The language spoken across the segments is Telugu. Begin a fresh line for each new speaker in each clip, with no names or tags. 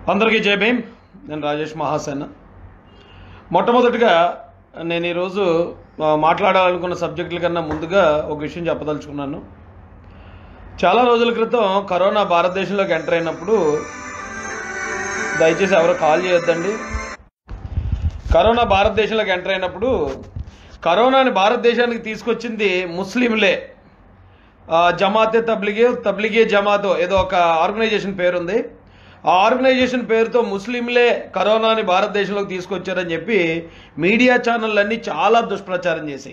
అందరికీ జై భీమ్ నేను రాజేష్ మహాసేన మొట్టమొదటిగా నేను ఈరోజు ఆ, మాట్లాడాలనుకున్న సబ్జెక్టుల కన్నా ముందుగా ఒక విషయం చెప్పదలుచుకున్నాను చాలా రోజుల క్రితం కరోనా భారతదేశంలోకి ఎంటర్ అయినప్పుడు దయచేసి ఎవరు కాల్ చేయొద్దండి కరోనా భారతదేశంలోకి ఎంటర్ అయినప్పుడు కరోనాని భారతదేశానికి తీసుకొచ్చింది ముస్లింలే ఆ, జమాతే తబ్లిగే తబ్లిగే జమాతో ఏదో ఒక ఆర్గనైజేషన్ పేరుంది ఆ ఆర్గనైజేషన్ పేరుతో ముస్లింలే కరోనాని భారతదేశంలోకి తీసుకొచ్చారని చెప్పి మీడియా ఛానళ్ళన్నీ చాలా దుష్ప్రచారం చేశాయి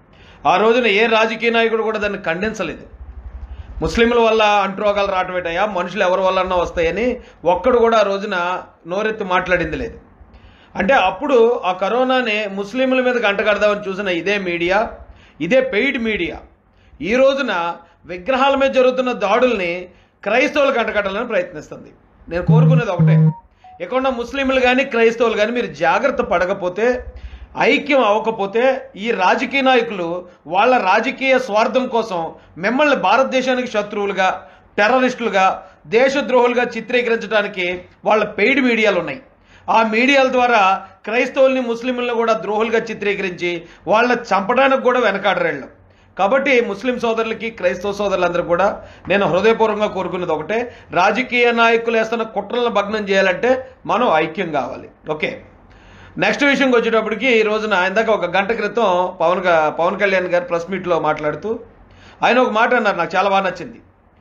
ఆ రోజున ఏ రాజకీయ నాయకుడు కూడా దాన్ని ఖండించలేదు ముస్లింల వల్ల అంటురోగాలు రావటమేటయా మనుషులు ఎవరి వల్లన్నా వస్తాయని ఒక్కడు కూడా ఆ రోజున నోరెత్తి మాట్లాడింది లేదు అంటే అప్పుడు ఆ కరోనాని ముస్లింల మీద కంటగడదామని చూసిన ఇదే మీడియా ఇదే పెయిడ్ మీడియా ఈ రోజున విగ్రహాల మీద జరుగుతున్న దాడుల్ని క్రైస్తవులు కంటగట్టాలని ప్రయత్నిస్తుంది నేను కోరుకునేది ఒకటే ఎక్కడ ముస్లింలు కానీ క్రైస్తవులు కానీ మీరు జాగ్రత్త పడకపోతే ఐక్యం అవ్వకపోతే ఈ రాజకీయ నాయకులు వాళ్ళ రాజకీయ స్వార్థం కోసం మిమ్మల్ని భారతదేశానికి శత్రువులుగా టెర్రరిస్టులుగా దేశద్రోహులుగా చిత్రీకరించడానికి వాళ్ళ పెయిడ్ మీడియాలు ఉన్నాయి ఆ మీడియాల ద్వారా క్రైస్తవుల్ని ముస్లింలను కూడా ద్రోహులుగా చిత్రీకరించి వాళ్ళని చంపడానికి కూడా వెనకాడరేళ్ళు కాబట్టి ముస్లిం సోదరులకి క్రైస్తవ సోదరులందరూ కూడా నేను హృదయపూర్వకంగా కోరుకునేది ఒకటే రాజకీయ నాయకులు వేస్తున్న కుట్రలను భగ్నం చేయాలంటే మనం ఐక్యం కావాలి ఓకే నెక్స్ట్ విషయంకి వచ్చేటప్పటికి ఈ రోజున ఇందాక ఒక గంట క్రితం పవన్ గా- పవన్ కళ్యాణ్ గారు ప్రెస్ మీట్లో మాట్లాడుతూ ఆయన ఒక మాట అన్నారు నాకు చాలా బాగా నచ్చింది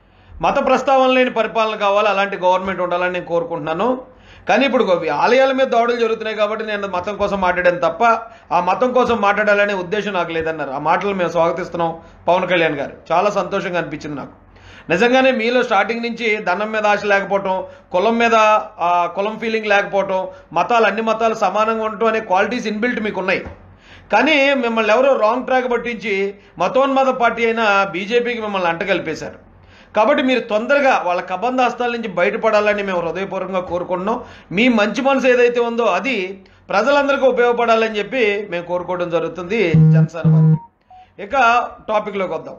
మత ప్రస్తావన లేని పరిపాలన కావాలి అలాంటి గవర్నమెంట్ ఉండాలని నేను కోరుకుంటున్నాను కానీ ఇప్పుడు గో- ఆలయాల మీద దాడులు జరుగుతున్నాయి కాబట్టి నేను మతం కోసం మాట్లాడాను తప్ప ఆ మతం కోసం మాట్లాడాలనే ఉద్దేశం నాకు లేదన్నారు ఆ మాటలు మేము స్వాగతిస్తున్నాం పవన్ కళ్యాణ్ గారు చాలా సంతోషంగా అనిపించింది నాకు నిజంగానే మీలో స్టార్టింగ్ నుంచి ధనం మీద ఆశ లేకపోవటం కులం మీద ఆ కులం ఫీలింగ్ లేకపోవటం మతాలు అన్ని మతాలు సమానంగా ఉండటం అనే క్వాలిటీస్ ఇన్బిల్ట్ మీకు ఉన్నాయి కానీ మిమ్మల్ని ఎవరో రాంగ్ ట్రాక్ పట్టించి మతోన్మాద పార్టీ అయిన బీజేపీకి మిమ్మల్ని అంటగలిపేశారు కాబట్టి మీరు తొందరగా వాళ్ళ కబంధ హస్తాల నుంచి బయటపడాలని మేము హృదయపూర్వకంగా కోరుకుంటున్నాం మీ మంచి మనసు ఏదైతే ఉందో అది ప్రజలందరికీ ఉపయోగపడాలని చెప్పి మేము కోరుకోవడం జరుగుతుంది జనసేన వారు ఇక టాపిక్లోకి వద్దాం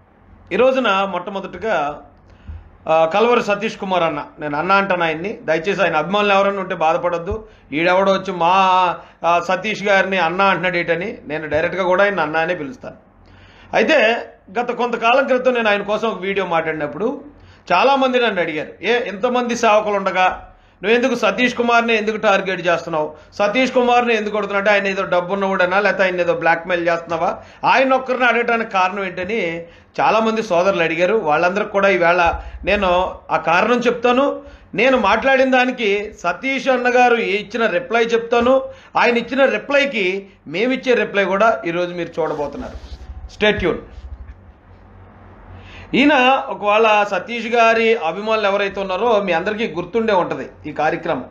ఈ రోజున మొట్టమొదటిగా ఆ, కలవరి సతీష్ కుమార్ అన్న నేను అన్న అంటాను ఆయన్ని దయచేసి ఆయన అభిమానులు ఎవరైనా ఉంటే బాధపడొద్దు ఈడెవడో వచ్చి మా ఆ, సతీష్ గారిని అన్న అంటున్నాడు ఏంటని నేను డైరెక్ట్గా కూడా ఆయన అన్న అనే పిలుస్తాను అయితే గత కొంతకాలం క్రితం నేను ఆయన కోసం ఒక వీడియో మాట్లాడినప్పుడు చాలామంది నన్ను అడిగారు ఏ ఎంతమంది సేవకులు ఉండగా నువ్వు ఎందుకు సతీష్ కుమార్ని ఎందుకు టార్గెట్ చేస్తున్నావు సతీష్ కుమార్ని ఎందుకు కొడుతున్నావు అంటే ఆయన ఏదో డబ్బు ఉన్నవాడనా లేకపోతే ఆయన ఏదో బ్లాక్మెయిల్ చేస్తున్నావా ఆయన ఒక్కరిని అడగడానికి కారణం ఏంటని చాలామంది సోదరులు అడిగారు వాళ్ళందరికి కూడా ఈవేళ నేను ఆ కారణం చెప్తాను నేను మాట్లాడిన దానికి సతీష్ అన్నగారు ఇచ్చిన రిప్లై చెప్తాను ఆయన ఇచ్చిన రిప్లైకి మేమిచ్చే రిప్లై కూడా ఈరోజు మీరు చూడబోతున్నారు స్టేట్యూన్ ఈయన ఒకవేళ సతీష్ గారి అభిమానులు ఎవరైతే ఉన్నారో మీ అందరికీ గుర్తుండే ఉంటది ఈ కార్యక్రమం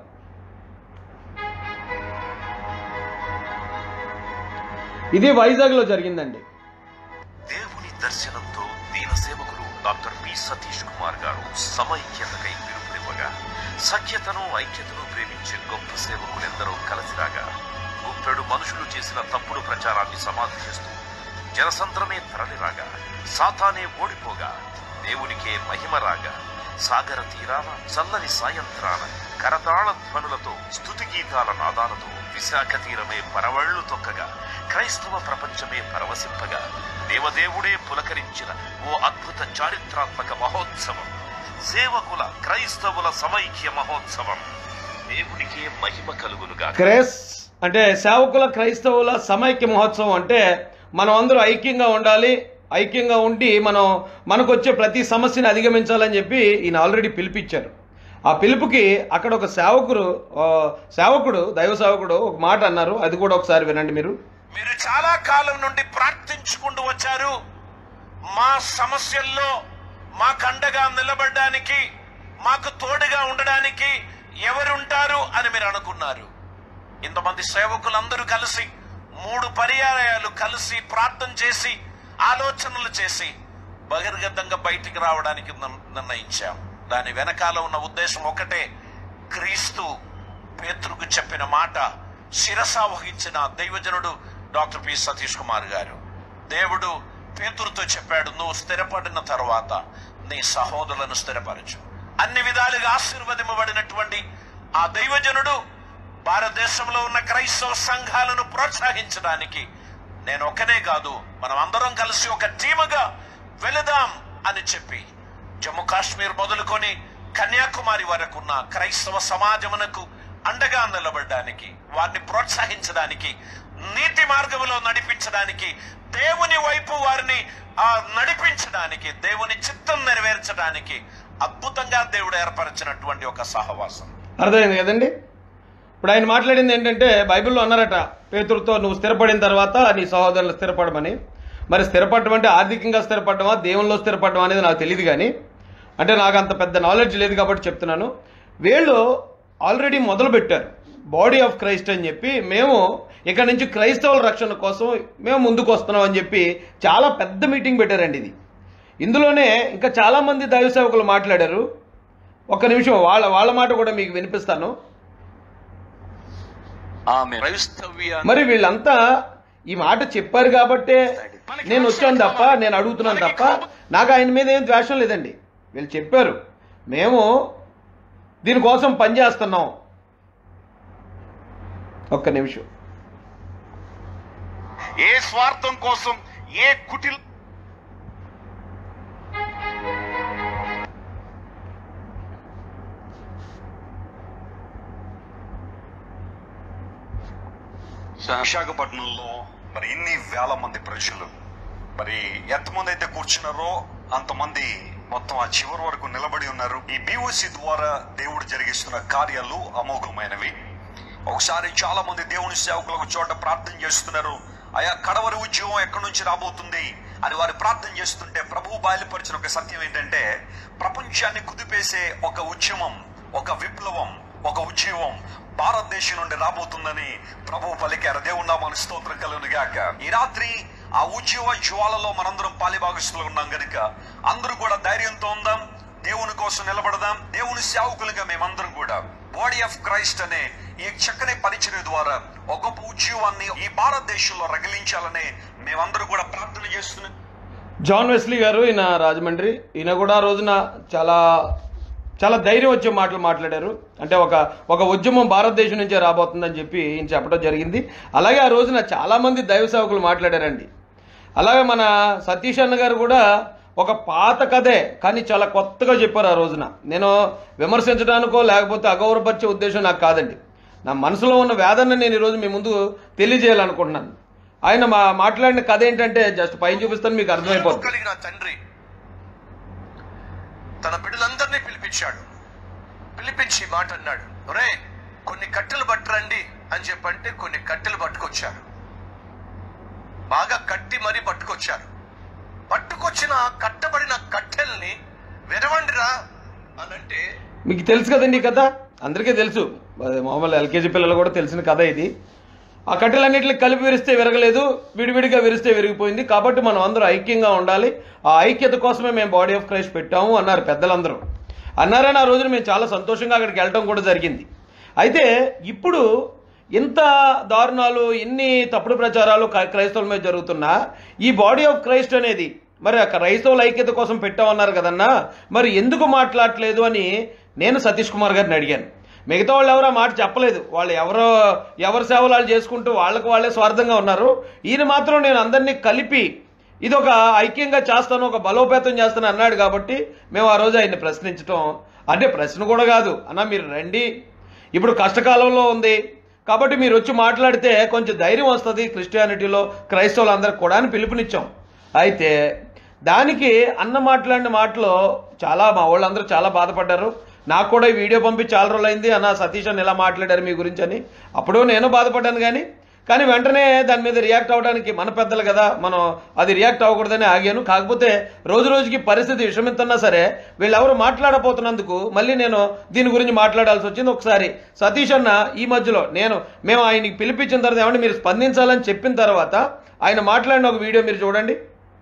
ఇది వైజాగ్ లో జరిగిందండి
దేవుని దర్శనంతో దీన సేవకులు డాక్టర్ పి సతీష్ కుమార్ గారు సమైక్యతకై పిలుపునివ్వగా సఖ్యతను ఐక్యతను ప్రేమించే గొప్ప సేవకులెందరో కలిసిరాగా గుప్పెడు మనుషులు చేసిన తప్పుడు ప్రచారాన్ని సమాధి చేస్తూ జనసంద్రమే తరలిరాగా సాతానే ఓడిపోగా దేవునికే మహిమ రాగా సాగర తీరాన చల్లని సాయంత్రాన కరతాళ ధ్వనులతో స్తుతి గీతాల నాదాలతో విశాఖ తీరమే పరవళ్లు తొక్కగా క్రైస్తవ ప్రపంచమే పరవశింపగా దేవదేవుడే పులకరించిన ఓ అద్భుత చారిత్రాత్మక మహోత్సవం సేవకుల క్రైస్తవుల సమైక్య మహోత్సవం దేవునికే మహిమ కలుగునుగా
క్రేస్ అంటే సేవకుల క్రైస్తవుల సమైక్య మహోత్సవం అంటే మనం అందరూ ఐక్యంగా ఉండాలి ఐక్యంగా ఉండి మనం మనకు వచ్చే ప్రతి సమస్యని అధిగమించాలని చెప్పి ఈయన ఆల్రెడీ పిలిపించారు ఆ పిలుపుకి అక్కడ ఒక సేవకుడు ఆ, సేవకుడు దైవ సేవకుడు ఒక మాట అన్నారు అది కూడా ఒకసారి వినండి మీరు
మీరు చాలా కాలం నుండి ప్రార్థించుకుంటూ వచ్చారు మా సమస్యల్లో మాకు అండగా నిలబడడానికి మాకు తోడుగా ఉండడానికి ఎవరుంటారు అని మీరు అనుకున్నారు ఇంతమంది సేవకులందరూ కలిసి మూడు పర్యాయాలు కలిసి ప్రార్థన చేసి ఆలోచనలు చేసి బహిర్గతంగా బయటికి రావడానికి నిర్- నిర్ణయించాం దాని వెనకాల ఉన్న ఉద్దేశం ఒకటే క్రీస్తు పేతురుకు చెప్పిన మాట శిరస వహించిన దైవజనుడు డాక్టర్ పి సతీష్ కుమార్ గారు దేవుడు పేతురుతో చెప్పాడు నువ్వు స్థిరపడిన తర్వాత నీ సహోదరులను స్థిరపరచు అన్ని విధాలుగా ఆశీర్వదింపబడినటువంటి ఆ దైవజనుడు భారతదేశంలో ఉన్న క్రైస్తవ సంఘాలను ప్రోత్సహించడానికి నేను ఒక్కనే కాదు మనం అందరం కలిసి ఒక టీముగా వెళదాం అని చెప్పి జమ్మూ కాశ్మీర్ మొదలుకొని కన్యాకుమారి వరకు ఉన్న క్రైస్తవ సమాజమునకు అండగా నిలబడడానికి వారిని ప్రోత్సహించడానికి నీతి మార్గంలో నడిపించడానికి దేవుని వైపు వారిని ఆ నడిపించడానికి దేవుని చిత్తం నెరవేర్చడానికి అద్భుతంగా దేవుడు ఏర్పరిచినటువంటి ఒక సహవాసం
అర్థమైంది కదండి ఇప్పుడు ఆయన మాట్లాడింది ఏంటంటే బైబిల్లో అన్నారట పేతురుతో నువ్వు స్థిరపడిన తర్వాత నీ సహోదరులు స్థిరపడమని మరి స్థిరపడడం అంటే ఆర్థికంగా స్థిరపడమా దేవుల్లో స్థిరపడడం అనేది నాకు తెలియదు కానీ అంటే నాకు అంత పెద్ద నాలెడ్జ్ లేదు కాబట్టి చెప్తున్నాను వీళ్ళు ఆల్రెడీ మొదలు పెట్టారు బాడీ ఆఫ్ క్రైస్ట్ అని చెప్పి మేము ఇక్కడ నుంచి క్రైస్తవుల రక్షణ కోసం మేము ముందుకు వస్తున్నాం అని చెప్పి చాలా పెద్ద మీటింగ్ పెట్టారండి ఇది ఇందులోనే ఇంకా చాలా మంది దైవ సేవకులు మాట్లాడారు ఒక్క నిమిషం వాళ్ళ వాళ్ళ మాట కూడా మీకు వినిపిస్తాను
ఆమె క్రైస్తవ్య
మరి వీళ్ళంతా ఈ మాట చెప్పారు కాబట్టే నేను వచ్చాను తప్ప నేను అడుగుతున్నాను తప్ప నాకు ఆయన మీద ఏం ద్వేషం లేదండి వీళ్ళు చెప్పారు మేము దీనికోసం పనిచేస్తున్నాం ఒక్క నిమిషం
ఏ స్వార్థం కోసం ఏ కుటిల్
విశాఖపట్నంలో మరి ఇన్ని వేల మంది ప్రజలు మరి ఎంతమంది అయితే కూర్చున్నారో అంతమంది మొత్తం ఆ చివరి వరకు నిలబడి ఉన్నారు ఈ బీఓసి ద్వారా దేవుడు జరిగిస్తున్న కార్యాలు అమోఘమైనవి ఒకసారి చాలా మంది దేవుని సేవకులు ఒక చోట ప్రార్థన చేస్తున్నారు ఆయా కడవరి ఉద్యోగం ఎక్కడి నుంచి రాబోతుంది అని వారు ప్రార్థన చేస్తుంటే ప్రభువు బయలుపరిచిన ఒక సత్యం ఏంటంటే ప్రపంచాన్ని కుదిపేసే ఒక ఉద్యమం ఒక విప్లవం ఒక ఉద్యమం భారతదేశం నుండి రాబోతుందని ప్రభు పలికారు దేవుడు నామాను స్తోత్రం కలుగును గాక ఈ రాత్రి ఆ ఉద్యమ జ్వాలలో మనందరం పాలిభాగస్తులు ఉన్నాం గనుక అందరూ కూడా ధైర్యంతో ఉందాం దేవుని కోసం నిలబడదాం దేవుని సేవకులుగా మేమందరం కూడా బాడీ ఆఫ్ క్రైస్ట్ అనే ఈ చక్కని పరిచయ ద్వారా ఒక గొప్ప ఉద్యమాన్ని ఈ భారతదేశంలో రగిలించాలని మేమందరూ కూడా ప్రార్థన చేస్తున్నాం
జాన్ వెస్లీ గారు ఈయన రాజమండ్రి ఈయన కూడా ఆ రోజున చాలా చాలా ధైర్యం వచ్చే మాటలు మాట్లాడారు అంటే ఒక ఒక ఉద్యమం భారతదేశం నుంచే రాబోతుందని చెప్పి ఈయన చెప్పడం జరిగింది అలాగే ఆ రోజున చాలామంది దైవ సేవకులు మాట్లాడారండి అలాగే మన సతీష్ అన్న గారు కూడా ఒక పాత కథే కానీ చాలా కొత్తగా చెప్పారు ఆ రోజున నేను విమర్శించడానికో లేకపోతే అగౌరవపరిచే ఉద్దేశం నాకు కాదండి నా మనసులో ఉన్న వేదన నేను ఈరోజు మీ ముందు తెలియజేయాలనుకుంటున్నాను ఆయన మా మాట్లాడిన కథ ఏంటంటే జస్ట్ పైన చూపిస్తాను మీకు అర్థమైపోతుంది
కలిగిన తండ్రి తన బిడ్డలందరినీ పిలిపించాడు పిలిపించి మాట అన్నాడు రే కొన్ని కట్టెలు పట్టరండి అని చెప్పంటే కొన్ని కట్టెలు పట్టుకొచ్చారు బాగా కట్టి మరీ పట్టుకొచ్చారు పట్టుకొచ్చిన ఆ కట్టబడిన కట్టెల్ని విరవండిరా అనంటే
మీకు తెలుసు కదండి ఈ కథ అందరికీ తెలుసు అది మామూలు ఎల్కేజీ పిల్లలు కూడా తెలిసిన కథ ఇది ఆ కట్టెలన్నింటిని కలిపి విరిస్తే విరగలేదు విడివిడిగా విరిస్తే విరిగిపోయింది కాబట్టి మనం అందరూ ఐక్యంగా ఉండాలి ఆ ఐక్యత కోసమే మేము బాడీ ఆఫ్ క్రైస్ట్ పెట్టాము అన్నారు పెద్దలందరూ అన్నారని ఆ రోజున మేము చాలా సంతోషంగా అక్కడికి వెళ్ళటం కూడా జరిగింది అయితే ఇప్పుడు ఇంత దారుణాలు ఇన్ని తప్పుడు ప్రచారాలు క్రై- క్రైస్తవుల మీద జరుగుతున్నా ఈ బాడీ ఆఫ్ క్రైస్ట్ అనేది మరి ఆ క్రైస్తవుల ఐక్యత కోసం పెట్టామన్నారు కదన్నా మరి ఎందుకు మాట్లాడట్లేదు అని నేను సతీష్ కుమార్ గారిని అడిగాను మిగతా వాళ్ళు ఎవరో ఆ మాట చెప్పలేదు వాళ్ళు ఎవరో ఎవరి సేవలు వాళ్ళు చేసుకుంటూ వాళ్ళకు వాళ్ళే స్వార్థంగా ఉన్నారు ఈయన మాత్రం నేను అందరినీ కలిపి ఇది ఒక ఐక్యంగా చేస్తాను ఒక బలోపేతం చేస్తాను అన్నాడు కాబట్టి మేము ఆ రోజు ఆయన్ని ప్రశ్నించటం అంటే ప్రశ్న కూడా కాదు అన్న మీరు రండి ఇప్పుడు కష్టకాలంలో ఉంది కాబట్టి మీరు వచ్చి మాట్లాడితే కొంచెం ధైర్యం వస్తుంది క్రిస్టియానిటీలో క్రైస్తవులందరికీ కూడా అని పిలుపునిచ్చాం అయితే దానికి అన్న మాట్లాడిన మాటలో చాలా మా వాళ్ళందరూ చాలా బాధపడ్డారు నాకు కూడా ఈ వీడియో పంపి చాలా రోజులు అయింది అన్న సతీష్ అని ఇలా మాట్లాడారు మీ గురించి అని అప్పుడు నేను బాధపడ్డాను కానీ కానీ వెంటనే దాని మీద రియాక్ట్ అవ్వడానికి మన పెద్దలు కదా మనం అది రియాక్ట్ అవ్వకూడదని ఆగాను కాకపోతే రోజు రోజుకి పరిస్థితి విషమిస్తున్నా సరే వీళ్ళెవరు మాట్లాడపోతున్నందుకు మళ్ళీ నేను దీని గురించి మాట్లాడాల్సి వచ్చింది ఒకసారి సతీష్ అన్న ఈ మధ్యలో నేను మేము ఆయనకి పిలిపించిన తర్వాత ఏమంటే మీరు స్పందించాలని చెప్పిన తర్వాత ఆయన మాట్లాడిన ఒక వీడియో మీరు చూడండి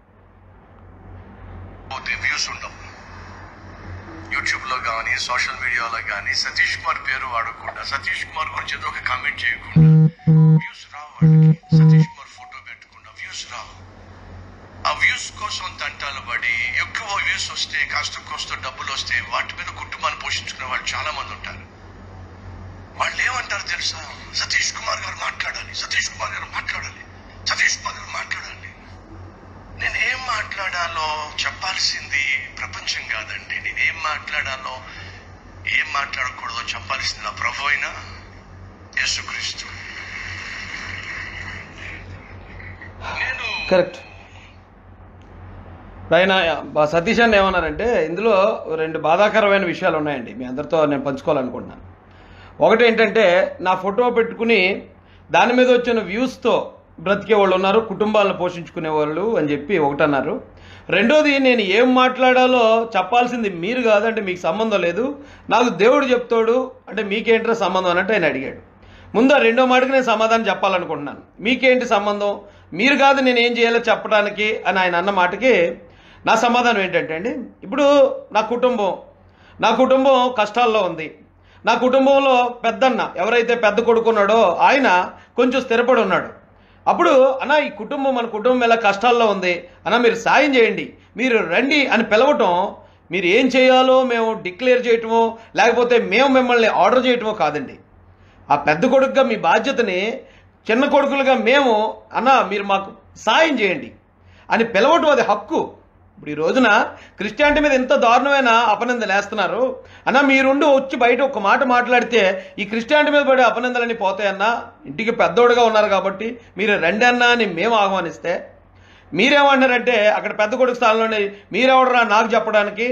పోతే వ్యూస్ ఉండవు యూట్యూబ్ లో కానీ సోషల్ మీడియాలో కానీ సతీష్ కుమార్ పేరు వాడకుండా సతీష్ కుమార్ గురించి ఏదో ఒక కామెంట్ చేయకుండా వ్యూస్ రావు వాడికి సతీష్ కుమార్ ఫోటో పెట్టకుండా వ్యూస్ రావు ఆ వ్యూస్ కోసం తంటాలు పడి ఎక్కువ వ్యూస్ వస్తే కాస్త కోస్త డబ్బులు వస్తే వాటి మీద కుటుంబాన్ని పోషించుకునే వాళ్ళు చాలా మంది ఉంటారు వాళ్ళు ఏమంటారు తెలుసా సతీష్ కుమార్ గారు మాట్లాడాలి సతీష్ కుమార్ గారు మాట్లాడాలి సతీష్ కుమార్ గారు మాట్లాడాలి నేను ఏం మాట్లాడాలో చెప్పాల్సింది ప్రపంచం కాదండి నేను ఏం మాట్లాడాలో ఏం మాట్లాడకూడదో చెప్పాల్సింది నా ప్రభు అయినా యేసుక్రీస్తు నేను
కరెక్ట్ ఆయన బా- సతీష్ అని ఏమన్నారంటే ఇందులో రెండు బాధాకరమైన విషయాలు ఉన్నాయండి మీ అందరితో నేను పంచుకోవాలనుకుంటున్నాను ఒకటి ఏంటంటే నా ఫోటో పెట్టుకుని దాని మీద వచ్చిన వ్యూస్తో బ్రతికే వాళ్ళు ఉన్నారు కుటుంబాలను పోషించుకునే వాళ్ళు అని చెప్పి ఒకటి అన్నారు రెండోది నేను ఏం మాట్లాడాలో చెప్పాల్సింది మీరు కాదంటే మీకు సంబంధం లేదు నాకు దేవుడు చెప్తాడు అంటే మీకేంట్రా సంబంధం అన్నట్టు ఆయన అడిగాడు ముందు ఆ రెండో మాటకి నేను సమాధానం చెప్పాలనుకుంటున్నాను మీకేంటి సంబంధం మీరు కాదు నేను ఏం చేయాలో చెప్పడానికి అని ఆయన అన్న మాటకి నా సమాధానం ఏంటంటే అండి ఇప్పుడు నా కుటుంబం నా కుటుంబం కష్టాల్లో ఉంది నా కుటుంబంలో పెద్దన్న ఎవరైతే పెద్ద కొడుకున్నాడో ఆయన కొంచెం స్థిరపడి ఉన్నాడు అప్పుడు అన్న ఈ కుటుంబం మన కుటుంబం ఎలా కష్టాల్లో ఉంది అన్న మీరు సాయం చేయండి మీరు రండి అని పిలవటం మీరు ఏం చేయాలో మేము డిక్లేర్ చేయటమో లేకపోతే మేము మిమ్మల్ని ఆర్డర్ చేయటమో కాదండి ఆ పెద్ద కొడుకుగా మీ బాధ్యతని చిన్న కొడుకులుగా మేము అన్న మీరు మాకు సాయం చేయండి అని పిలవటం అది హక్కు ఇప్పుడు ఈ రోజున క్రిస్టియానిటీ మీద ఎంత దారుణమైన అపనిందలు వేస్తున్నారు అన్న మీరుండి వచ్చి బయట ఒక మాట మాట్లాడితే ఈ క్రిస్టియానిటీ మీద పడే అపనిందలన్నీ పోతాయన్నా ఇంటికి పెద్దోడుగా ఉన్నారు కాబట్టి మీరు రండి అన్నా అని మేము ఆహ్వానిస్తే మీరేమంటారంటే అక్కడ పెద్ద కొడుకు స్థానంలోనే మీరెవడరా నాకు చెప్పడానికి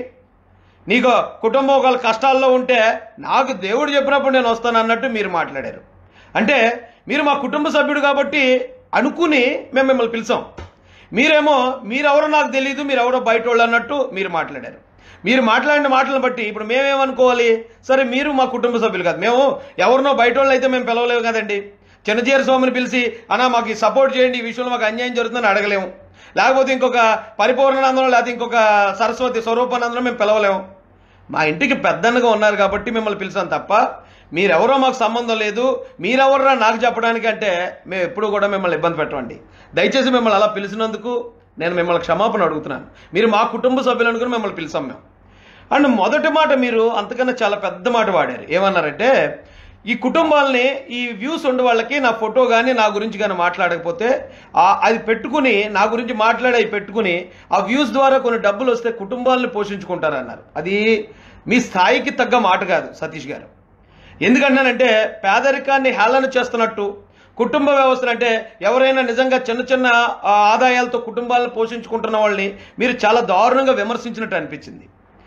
నీకు కుటుంబం ఒకళ్ళ కష్టాల్లో ఉంటే నాకు దేవుడు చెప్పినప్పుడు నేను వస్తాను అన్నట్టు మీరు మాట్లాడారు అంటే మీరు మా కుటుంబ సభ్యుడు కాబట్టి అనుకుని మేము మిమ్మల్ని పిలిచాం మీరేమో మీరెవరో నాకు తెలియదు మీరెవరో బయట వాళ్ళు అన్నట్టు మీరు మాట్లాడారు మీరు మాట్లాడిన మాటలను బట్టి ఇప్పుడు మేమేమనుకోవాలి సరే మీరు మా కుటుంబ సభ్యులు కాదు మేము ఎవరినో బయట వాళ్ళు అయితే మేము పిలవలేము కదండి చిన్నజీర స్వామిని పిలిచి అన్నా మాకు ఈ సపోర్ట్ చేయండి ఈ విషయంలో మాకు అన్యాయం జరుగుతుందని అడగలేము లేకపోతే ఇంకొక పరిపూర్ణానందం లేకపోతే ఇంకొక సరస్వతి స్వరూపానందం మేము పిలవలేము మా ఇంటికి పెద్దన్నగా ఉన్నారు కాబట్టి మిమ్మల్ని పిలిచాను తప్ప మీరెవరో మాకు సంబంధం లేదు మీరెవరో నాకు చెప్పడానికి అంటే మేము ఎప్పుడూ కూడా మిమ్మల్ని ఇబ్బంది పెట్టమండి దయచేసి మిమ్మల్ని అలా పిలిచినందుకు నేను మిమ్మల్ని క్షమాపణ అడుగుతున్నాను మీరు మా కుటుంబ సభ్యులు అనుకుని మిమ్మల్ని పిలిచాం మేము అండ్ మొదటి మాట మీరు అంతకన్నా చాలా పెద్ద మాట వాడారు ఏమన్నారంటే ఈ కుటుంబాలని ఈ వ్యూస్ ఉండే వాళ్ళకి నా ఫోటో కానీ నా గురించి కానీ మాట్లాడకపోతే ఆ- అది పెట్టుకుని నా గురించి మాట్లాడి అవి పెట్టుకుని ఆ వ్యూస్ ద్వారా కొన్ని డబ్బులు వస్తే కుటుంబాలను పోషించుకుంటారన్నారు అది మీ స్థాయికి తగ్గ మాట కాదు సతీష్ గారు ఎందుకంటానంటే పేదరికాన్ని హేళన చేస్తున్నట్టు కుటుంబ వ్యవస్థలు అంటే ఎవరైనా నిజంగా చిన్న చిన్న ఆ, ఆదాయాలతో కుటుంబాలను పోషించుకుంటున్న వాళ్ళని మీరు చాలా దారుణంగా విమర్శించినట్టు అనిపించింది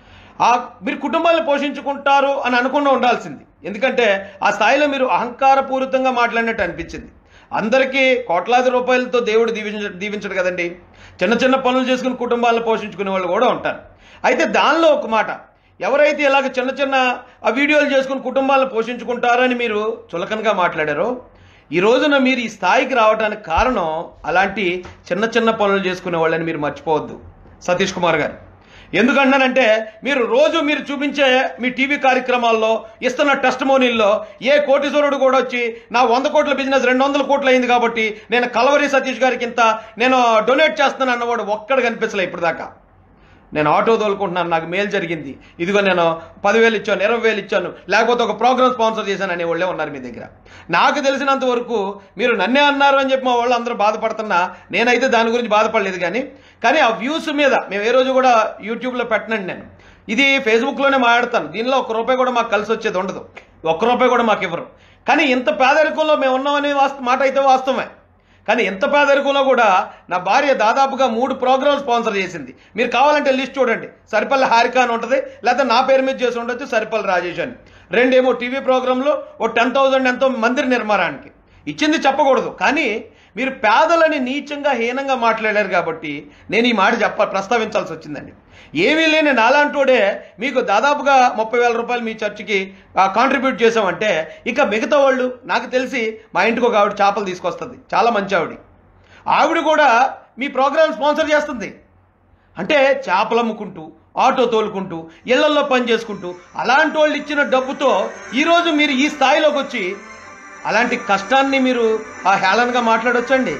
ఆ మీరు కుటుంబాలను పోషించుకుంటారు అని అనుకుండా ఉండాల్సింది ఎందుకంటే ఆ స్థాయిలో మీరు అహంకారపూరితంగా మాట్లాడినట్టు అనిపించింది అందరికీ కోట్లాది రూపాయలతో దేవుడు దీవించ దీవించడు కదండి చిన్న చిన్న పనులు చేసుకుని కుటుంబాలను పోషించుకునే వాళ్ళు కూడా ఉంటారు అయితే దానిలో ఒక మాట ఎవరైతే ఇలాగ చిన్న చిన్న ఆ వీడియోలు చేసుకుని కుటుంబాలను పోషించుకుంటారని మీరు చులకనగా మాట్లాడారో ఈ రోజున మీరు ఈ స్థాయికి రావడానికి కారణం అలాంటి చిన్న చిన్న పనులు చేసుకునే వాళ్ళని మీరు మర్చిపోవద్దు సతీష్ కుమార్ గారు ఎందుకంటానంటే మీరు రోజు మీరు చూపించే మీ టీవీ కార్యక్రమాల్లో ఇస్తున్న టెస్ట్ మోనీల్లో ఏ కోటీశ్వరుడు కూడా వచ్చి నా వంద కోట్ల బిజినెస్ రెండు వందల కోట్లు అయింది కాబట్టి నేను కలవరి సతీష్ గారికి ఇంత నేను డొనేట్ చేస్తున్నాను అన్నవాడు ఒక్కడ కనిపించలే ఇప్పుడు దాకా నేను ఆటో తోలుకుంటున్నాను నాకు మేలు జరిగింది ఇదిగో నేను పదివేలు ఇచ్చాను ఇరవై వేలు ఇచ్చాను లేకపోతే ఒక ప్రోగ్రామ్ స్పాన్సర్ చేశాను అనే వాళ్ళే ఉన్నారు మీ దగ్గర నాకు తెలిసినంత వరకు మీరు నన్నే అన్నారు అని చెప్పి మా వాళ్ళు అందరూ బాధపడుతున్నా నేనైతే దాని గురించి బాధపడలేదు కానీ కానీ ఆ వ్యూస్ మీద మేము ఏ రోజు కూడా యూట్యూబ్లో పెట్టనండి నేను ఇది ఫేస్బుక్లోనే మాట్లాడతాను దీనిలో ఒక రూపాయి కూడా మాకు కలిసి వచ్చేది ఉండదు ఒక్క రూపాయి కూడా మాకు ఇవ్వరు కానీ ఇంత పేదరికంలో మేము ఉన్నామనే వాస్త మాట అయితే వాస్తవమే కానీ ఎంత పేదరికంలో కూడా నా భార్య దాదాపుగా మూడు ప్రోగ్రామ్స్ స్పాన్సర్ చేసింది మీరు కావాలంటే లిస్ట్ చూడండి సరిపల్లి హారిక అని ఉంటుంది లేకపోతే నా పేరు మీద చేసి ఉండొచ్చు సరిపల్లి రాజేష్ అని రెండేమో టీవీ ప్రోగ్రాంలో ఓ టెన్ థౌజండ్ ఎంతో మందిర నిర్మాణానికి ఇచ్చింది చెప్పకూడదు కానీ మీరు పేదలని నీచంగా హీనంగా మాట్లాడారు కాబట్టి నేను ఈ మాట చెప్ప ప్రస్తావించాల్సి వచ్చిందండి ఏమీ లేని నాలాంటోడే మీకు దాదాపుగా ముప్పై వేల రూపాయలు మీ చర్చికి కాంట్రిబ్యూట్ చేసామంటే ఇక మిగతా వాళ్ళు నాకు తెలిసి మా ఇంటికి ఒక ఆవిడ చేపలు తీసుకొస్తుంది చాలా మంచి ఆవిడ ఆవిడ కూడా మీ ప్రోగ్రామ్ స్పాన్సర్ చేస్తుంది అంటే చేపలు అమ్ముకుంటూ ఆటో తోలుకుంటూ ఇళ్లల్లో పని చేసుకుంటూ అలాంటి వాళ్ళు ఇచ్చిన డబ్బుతో ఈరోజు మీరు ఈ స్థాయిలోకి వచ్చి అలాంటి కష్టాన్ని మీరు ఆ హేళనగా మాట్లాడొచ్చండి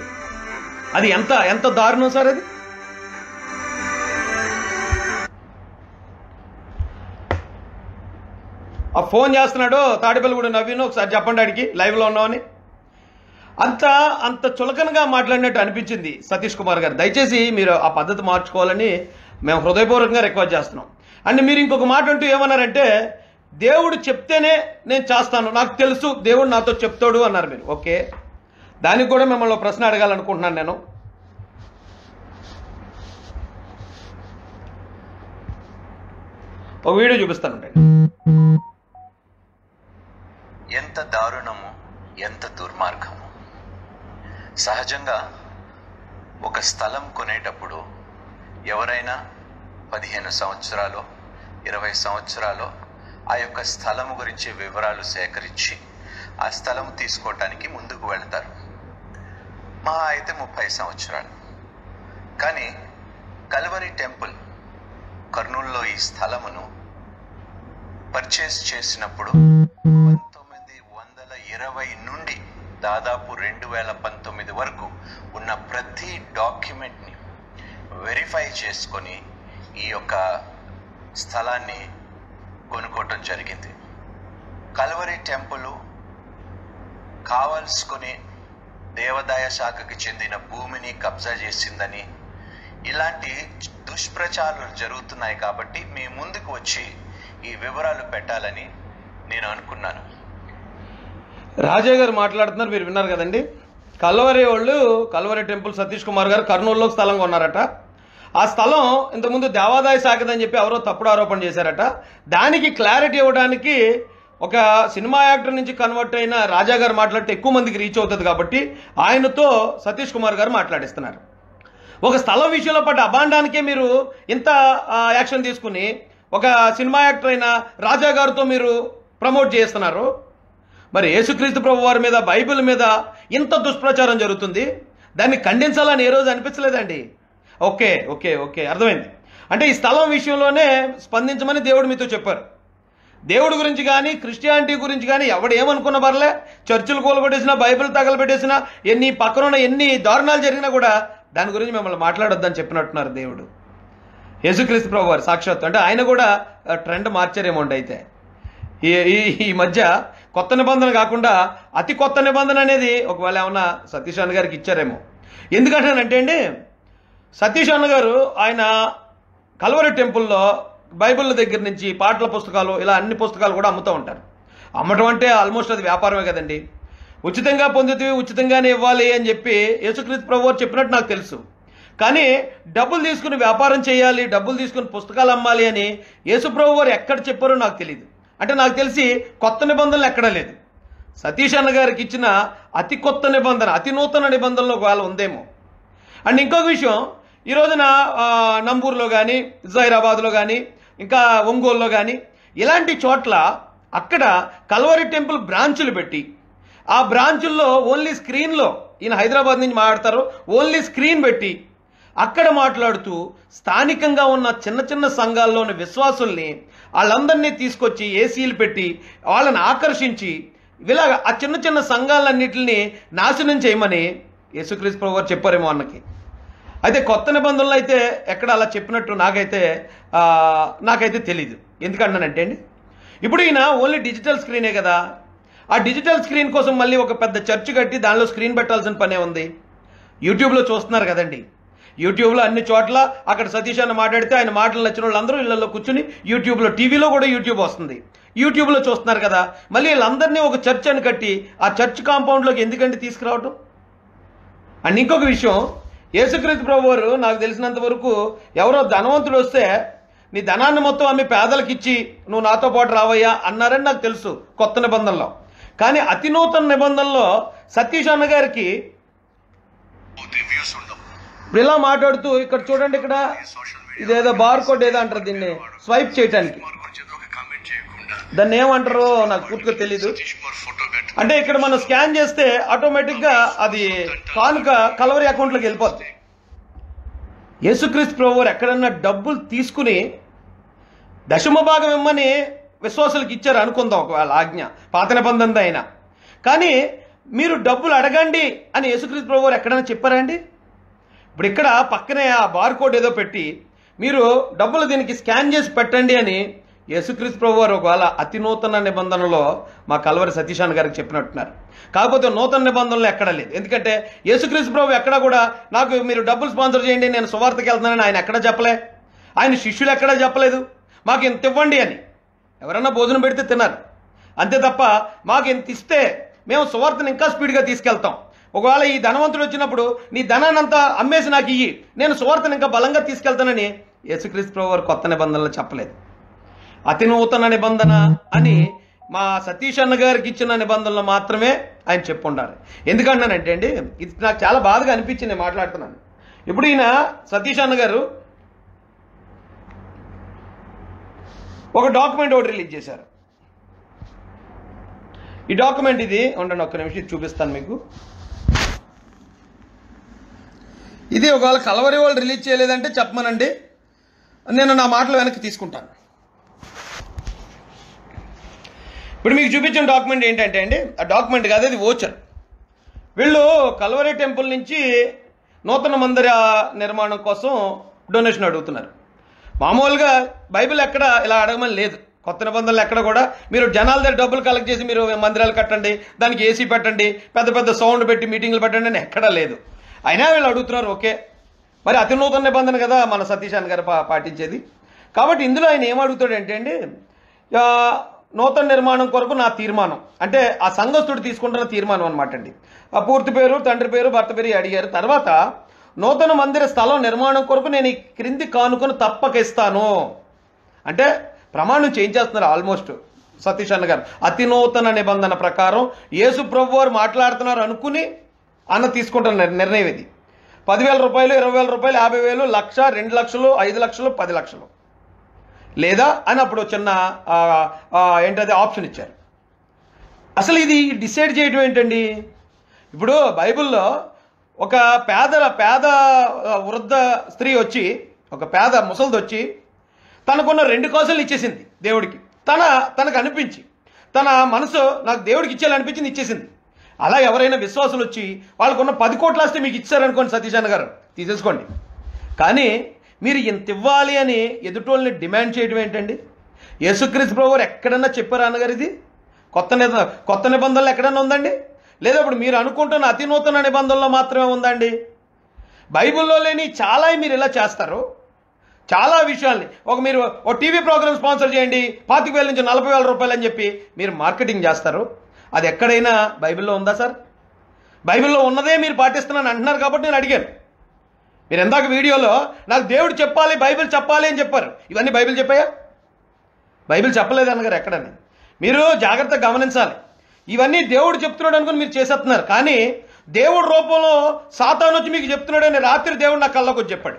అది ఎంత ఎంత దారుణం సార్ అది ఆ ఫోన్ చేస్తున్నాడు తాడిపల్లి కూడా నవ్విను ఒకసారి చెప్పండి ఆడికి లైవ్లో ఉన్నామని అంత అంత చులకనగా మాట్లాడినట్టు అనిపించింది సతీష్ కుమార్ గారు దయచేసి మీరు ఆ పద్ధతి మార్చుకోవాలని మేము హృదయపూర్వకంగా రిక్వెస్ట్ చేస్తున్నాం అండ్ మీరు ఇంకొక మాట అంటూ ఏమన్నారంటే దేవుడు చెప్తేనే నేను చేస్తాను నాకు తెలుసు దేవుడు నాతో చెప్తాడు అన్నారు మీరు ఓకే దానికి కూడా మిమ్మల్ని ఒక ప్రశ్న అడగాలనుకుంటున్నాను నేను ఒక వీడియో చూపిస్తాను
ఎంత దారుణము ఎంత దుర్మార్గము సహజంగా ఒక స్థలం కొనేటప్పుడు ఎవరైనా పదిహేను సంవత్సరాలు ఇరవై సంవత్సరాలు ఆ యొక్క స్థలము గురించి వివరాలు సేకరించి ఆ స్థలం తీసుకోవటానికి ముందుకు వెళతారు మా అయితే ముప్పై సంవత్సరాలు కానీ కల్వరి టెంపుల్ కర్నూలులో ఈ స్థలమును పర్చేస్ చేసినప్పుడు పంతొమ్మిది వందల ఇరవై నుండి దాదాపు రెండు వేల పంతొమ్మిది వరకు ఉన్న ప్రతి డాక్యుమెంట్ని వెరిఫై చేసుకొని ఈ యొక్క స్థలాన్ని కొనుక్కోవటం జరిగింది కల్వరి టెంపుల్ కావలసుకొని దేవాదాయ శాఖకి చెందిన భూమిని కబ్జా చేసిందని ఇలాంటి దుష్ప్రచారాలు జరుగుతున్నాయి కాబట్టి మీ ముందుకు వచ్చి ఈ వివరాలు పెట్టాలని నేను అనుకున్నాను
రాజా గారు మాట్లాడుతున్నారు మీరు విన్నారు కదండి కల్వరి వాళ్ళు కల్వరి టెంపుల్ సతీష్ కుమార్ గారు కర్నూలులో స్థలం కొన్నారట ఆ స్థలం ఇంతకుముందు దేవాదాయ శాఖదని చెప్పి ఎవరో తప్పుడు ఆరోపణ చేశారట దానికి క్లారిటీ ఇవ్వడానికి ఒక సినిమా యాక్టర్ నుంచి కన్వర్ట్ అయిన రాజా గారు మాట్లాడితే ఎక్కువ మందికి రీచ్ అవుతుంది కాబట్టి ఆయనతో సతీష్ కుమార్ గారు మాట్లాడిస్తున్నారు ఒక స్థలం విషయంలో పడ్డ అబాండానికే మీరు ఇంత ఆ, యాక్షన్ తీసుకుని ఒక సినిమా యాక్టర్ అయిన రాజా గారితో మీరు ప్రమోట్ చేస్తున్నారు మరి యేసుక్రీస్తు ప్రభు వారి మీద బైబిల్ మీద ఇంత దుష్ప్రచారం జరుగుతుంది దాన్ని ఖండించాలని ఏ రోజు అనిపించలేదండి ఓకే ఓకే ఓకే అర్థమైంది అంటే ఈ స్థలం విషయంలోనే స్పందించమని దేవుడు మీతో చెప్పారు దేవుడి గురించి కానీ క్రిస్టియానిటీ గురించి కానీ ఎవడు ఏమనుకున్న పర్లే చర్చిలు కూలగొట్టేసినా బైబిల్ తగలబెట్టేసినా ఎన్ని పక్కన ఉన్న ఎన్ని దారుణాలు జరిగినా కూడా దాని గురించి మిమ్మల్ని మాట్లాడొద్దని చెప్పినట్టున్నారు దేవుడు యేసుక్రీస్తు ప్రభు వారు సాక్షాత్తు అంటే ఆయన కూడా ఆ, ట్రెండ్ మార్చారేమో అండి అయితే ఈ ఈ- ఈ మధ్య కొత్త నిబంధన కాకుండా అతి కొత్త నిబంధన అనేది ఒకవేళ ఏమన్నా సతీష్ అన్న గారికి ఇచ్చారేమో ఎందుకంటానంటే అండి సతీష్ అన్న గారు ఆయన కల్వరి టెంపుల్లో బైబిల్ దగ్గర నుంచి పాటల పుస్తకాలు ఇలా అన్ని పుస్తకాలు కూడా అమ్ముతూ ఉంటారు అమ్మటం అంటే ఆల్మోస్ట్ అది వ్యాపారమే కదండి ఉచితంగా పొందితే ఉచితంగానే ఇవ్వాలి అని చెప్పి యేసుక్రీస్తు ప్రభు వారు చెప్పినట్టు నాకు తెలుసు కానీ డబ్బులు తీసుకుని వ్యాపారం చేయాలి డబ్బులు తీసుకుని పుస్తకాలు అమ్మాలి అని యేసుప్రభు వారు ఎక్కడ చెప్పారో నాకు తెలియదు అంటే నాకు తెలిసి కొత్త నిబంధనలు ఎక్కడా లేదు సతీష్ అన్న గారికి ఇచ్చిన అతి కొత్త నిబంధన అతి నూతన నిబంధనలు ఒకవేళ ఉందేమో అండ్ ఇంకొక విషయం ఈ రోజున ఆ, నంబూరులో కానీ జైరాబాద్లో కానీ ఇంకా ఒంగోలులో కానీ ఇలాంటి చోట్ల అక్కడ కల్వరి టెంపుల్ బ్రాంచులు పెట్టి ఆ బ్రాంచుల్లో ఓన్లీ స్క్రీన్లో ఈయన హైదరాబాద్ నుంచి మాట్లాడతారు ఓన్లీ స్క్రీన్ పెట్టి అక్కడ మాట్లాడుతూ స్థానికంగా ఉన్న చిన్న చిన్న సంఘాల్లో ఉన్న విశ్వాసుల్ని వాళ్ళందరినీ తీసుకొచ్చి ఏసీలు పెట్టి వాళ్ళని ఆకర్షించి ఇలాగ ఆ చిన్న చిన్న సంఘాలన్నింటిని నాశనం చేయమని యేసుక్రీస్తు ప్రభు వారు చెప్పారేమో అన్నకి అయితే కొత్త నిబంధనలు అయితే ఎక్కడ అలా చెప్పినట్టు నాకైతే ఆ, నాకైతే తెలీదు ఎందుకంటానంటే అండి ఇప్పుడు ఈయన ఓన్లీ డిజిటల్ స్క్రీనే కదా ఆ డిజిటల్ స్క్రీన్ కోసం మళ్ళీ ఒక పెద్ద చర్చ్ కట్టి దానిలో స్క్రీన్ పెట్టాల్సిన పనే ఉంది యూట్యూబ్లో చూస్తున్నారు కదండి యూట్యూబ్లో అన్ని చోట్ల అక్కడ సతీష్ అన్న మాట్లాడితే ఆయన మాటలు నచ్చిన వాళ్ళందరూ ఇళ్లలో కూర్చుని యూట్యూబ్లో టీవీలో కూడా యూట్యూబ్ వస్తుంది యూట్యూబ్లో చూస్తున్నారు కదా మళ్ళీ వీళ్ళందరినీ ఒక చర్చ్ అని కట్టి ఆ చర్చ్ కాంపౌండ్లోకి ఎందుకంటే తీసుకురావటం అండ్ ఇంకొక విషయం యేసుక్రీస్తు ప్రభు వారు నాకు తెలిసినంత వరకు ఎవరో ధనవంతుడు వస్తే నీ ధనాన్ని మొత్తం అమ్మి పేదలకు ఇచ్చి నువ్వు నాతో పాటు రావయ్యా అన్నారని నాకు తెలుసు కొత్త నిబంధనలో కానీ అతి నూతన నిబంధనలో సతీష్ అన్న గారికి
వ్యూస్ ఉండవు
ఇప్పుడు ఇలా మాట్లాడుతూ ఇక్కడ చూడండి ఇక్కడ
సోషల్ మీడియా
ఇదేదో బార్ కోడ్ ఏదో అంటారు దీన్ని స్వైప్ చేయటానికి
కుమార్ గురించి ఏదో ఒక కామెంట్ చేయకుండా
దాన్ని ఏమంటారో నాకు పూర్తిగా తెలీదు
సతీష్ కుమార్ ఫోటో పెట్టి
అంటే ఇక్కడ మనం స్కాన్ చేస్తే ఆటోమేటిక్ గా అది కానుక కలవరి అకౌంట్లోకి వెళ్ళిపోతుంది యేసుక్రీస్తు ప్రభు వారు ఎక్కడన్నా డబ్బులు తీసుకుని దశమ భాగం ఇమ్మని విశ్వాసులకు ఇచ్చారు అనుకుందాం ఒకవేళ ఆజ్ఞ పాత నిబంధన అయినా కానీ మీరు డబ్బులు అడగండి అని యేసుక్రీస్తు ప్రభు వారు ఎక్కడైనా చెప్పారా అండి ఇప్పుడు ఇక్కడ పక్కనే ఆ బార్ కోడ్ ఏదో పెట్టి మీరు డబ్బులు దీనికి స్కాన్ చేసి పెట్టండి అని యేసుక్రీస్తు ప్రభు వారు ఒకవేళ అతి నూతన నిబంధనలో మా కలవరి సతీశాన్ గారికి చెప్పినట్టున్నారు కాకపోతే నూతన నిబంధనలు ఎక్కడ లేదు ఎందుకంటే యేసుక్రీస్తు ప్రభు ఎక్కడ కూడా నాకు మీరు డబ్బులు స్పాన్సర్ చేయండి నేను సువార్తకి వెళ్తున్నానని ఆయన ఎక్కడ చెప్పలే ఆయన శిష్యులు ఎక్కడా చెప్పలేదు మాకు ఇంత ఇవ్వండి అని ఎవరన్నా భోజనం పెడితే తిన్నారు అంతే తప్ప మాకు ఇంత ఇస్తే మేము సువార్తను ఇంకా స్పీడ్గా తీసుకెళ్తాం ఒకవేళ ఈ ధనవంతుడు వచ్చినప్పుడు నీ ధనాన్ని అంతా అమ్మేసి నాకు ఇయ్యి నేను సువార్తను ఇంకా బలంగా తీసుకెళ్తానని యేసుక్రీస్తు ప్రభు వారు కొత్త నిబంధనలు చెప్పలేదు అతి నూతన నిబంధన అని మా సతీష్ అన్న గారికి ఇచ్చిన నిబంధనలు మాత్రమే ఆయన చెప్పుండాలి ఎందుకంటానంటే అండి ఇది నాకు చాలా బాధగా అనిపించింది నేను మాట్లాడుతున్నాను ఇప్పుడు ఈయన సతీష్ అన్న గారు ఒక డాక్యుమెంట్ ఒకటి రిలీజ్ చేశారు ఈ డాక్యుమెంట్ ఇది ఉండండి ఒక్క నిమిషం ఇది చూపిస్తాను మీకు ఇది ఒకవేళ కలవరి వాళ్ళు రిలీజ్ చేయలేదంటే చెప్పమనండి నేను నా మాటలు వెనక్కి తీసుకుంటాను ఇప్పుడు మీకు చూపించిన డాక్యుమెంట్ ఏంటంటే అండి ఆ డాక్యుమెంట్ కాదు అది ఓచర్ వీళ్ళు కల్వరి టెంపుల్ నుంచి నూతన మందిర నిర్మాణం కోసం డొనేషన్ అడుగుతున్నారు మామూలుగా బైబిల్ ఎక్కడ ఇలా అడగమని లేదు కొత్త నిబంధనలు ఎక్కడ కూడా మీరు జనాల దగ్గర డబ్బులు కలెక్ట్ చేసి మీరు మందిరాలు కట్టండి దానికి ఏసీ పెట్టండి పెద్ద పెద్ద సౌండ్ పెట్టి మీటింగ్లు పెట్టండి అని ఎక్కడా లేదు అయినా వీళ్ళు అడుగుతున్నారు ఓకే మరి అతి నూతన నిబంధన కదా మన సతీష్ అన్న గారు పా- పాటించేది కాబట్టి ఇందులో ఆయన ఏం అడుగుతాడు అంటే అండి ఆ, నూతన నిర్మాణం కొరకు నా తీర్మానం అంటే ఆ సంఘస్థుడు తీసుకుంటున్న తీర్మానం అనమాట అండి ఆ పూర్తి పేరు తండ్రి పేరు భర్త పేరు అడిగారు తర్వాత నూతన మందిర స్థలం నిర్మాణం కొరకు నేను ఈ క్రింది కానుకను తప్పక ఇస్తాను అంటే ప్రమాణం చేయించేస్తున్నారు ఆల్మోస్ట్ సతీష్ అన్న గారు అతి నూతన నిబంధన ప్రకారం యేసు ప్రభు వారు మాట్లాడుతున్నారు అనుకుని అన్న తీసుకుంటున్న నిర్- నిర్ణయం ఇది పదివేల రూపాయలు ఇరవై వేల రూపాయలు యాభై వేలు లక్ష రెండు లక్షలు ఐదు లక్షలు పది లక్షలు లేదా అని అప్పుడు చిన్న ఆ, ఆ, ఏంటది ఆప్షన్ ఇచ్చారు అసలు ఇది డిసైడ్ చేయడం ఏంటండి ఇప్పుడు బైబిల్లో ఒక పేద పేద ఆ, వృద్ధ స్త్రీ వచ్చి ఒక పేద ముసలిది వచ్చి తనకున్న రెండు కాసులు ఇచ్చేసింది దేవుడికి తన తనకు అనిపించి తన మనసు నాకు దేవుడికి ఇచ్చేయాలనిపించింది ఇచ్చేసింది అలా ఎవరైనా విశ్వాసులు వచ్చి వాళ్ళకున్న పది కోట్ల ఆస్తి మీకు ఇచ్చారనుకోండి సతీష్ అన్న గారు తీసేసుకోండి కానీ మీరు ఇంత ఇవ్వాలి అని ఎదుటోళ్ళని డిమాండ్ చేయడం ఏంటండి యేసుక్రీస్తు ప్రభు వారు ఎక్కడన్నా చెప్పారా అన్నగారు ఇది కొత్త నిబ కొత్త నిబంధనలు ఎక్కడన్నా ఉందండి లేదా ఇప్పుడు మీరు అనుకుంటున్న అతి నూతన నిబంధనలో మాత్రమే ఉందండి బైబిల్లో లేని చాలా మీరు ఇలా చేస్తారు చాలా విషయాల్ని ఒక మీరు ఒక టీవీ ప్రోగ్రామ్ స్పాన్సర్ చేయండి పాతిక వేల నుంచి నలభై వేల రూపాయలు అని చెప్పి మీరు మార్కెటింగ్ చేస్తారు అది ఎక్కడైనా బైబిల్లో ఉందా సార్ బైబిల్లో ఉన్నదే మీరు పాటిస్తున్నాను అంటున్నారు కాబట్టి నేను అడిగాను మీరు ఎందాక వీడియోలో నాకు దేవుడు చెప్పాలి బైబిల్ చెప్పాలి అని చెప్పారు ఇవన్నీ బైబిల్ చెప్పాయా బైబిల్ చెప్పలేదు అన్నగారు ఎక్కడని మీరు జాగ్రత్తగా గమనించాలి ఇవన్నీ దేవుడు చెప్తున్నాడు అనుకుని మీరు చేసేస్తున్నారు కానీ దేవుడు రూపంలో సాతాను వచ్చి మీకు చెప్తున్నాడని రాత్రి దేవుడు నా కళ్ళకు వచ్చి చెప్పాడు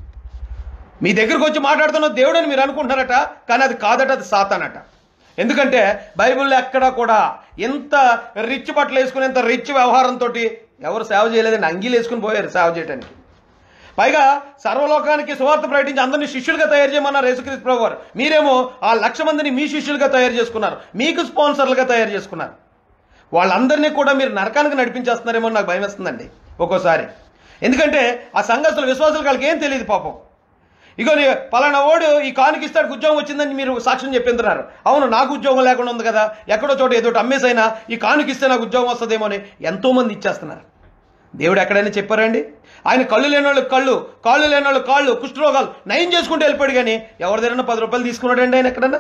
మీ దగ్గరకు వచ్చి మాట్లాడుతున్న దేవుడు అని మీరు అనుకుంటున్నారట కానీ అది కాదట అది సాతానట ఎందుకంటే బైబిల్లో ఎక్కడా కూడా ఎంత రిచ్ బట్టలు వేసుకుని ఎంత రిచ్ వ్యవహారంతో ఎవరు సేవ చేయలేదండి అంగీలు వేసుకుని పోయారు సేవ చేయడానికి పైగా సర్వలోకానికి సువార్త ప్రకటించి అందరినీ శిష్యులుగా తయారు చేయమన్నారు యేసుక్రీస్తు ప్రభు వారు మీరేమో ఆ లక్ష మందిని మీ శిష్యులుగా తయారు చేసుకున్నారు మీకు స్పాన్సర్లుగా తయారు చేసుకున్నారు వాళ్ళందరినీ కూడా మీరు నరకానికి నడిపించేస్తున్నారేమో నాకు భయం వేస్తుందండి ఒక్కోసారి ఎందుకంటే ఆ సంఘస్థుల విశ్వాసాలు వాళ్ళకి ఏం తెలియదు పాపం ఇగో నీ పలానా ఓడు ఈ కానుక ఇస్తాడు ఉద్యోగం వచ్చిందని మీరు సాక్ష్యం చెప్పింటున్నారు అవును నాకు ఉద్యోగం లేకుండా ఉంది కదా ఎక్కడో చోట ఏదో ఒకటి అమ్మేసైనా ఈ కానుక ఇస్తే నాకు ఉద్యోగం వస్తుందేమో అని ఎంతో మంది ఇచ్చేస్తున్నారు దేవుడు ఎక్కడైనా చెప్పారండి ఆయన కళ్ళు లేని వాళ్ళకి కళ్ళు కాళ్ళు లేని వాళ్ళు కాళ్ళు కుష్ఠరోగాలు నయం చేసుకుంటూ వెళ్ళిపోయాడు కానీ ఎవరి దగ్గర పది రూపాయలు తీసుకున్నాడండి ఆయన ఎక్కడన్నా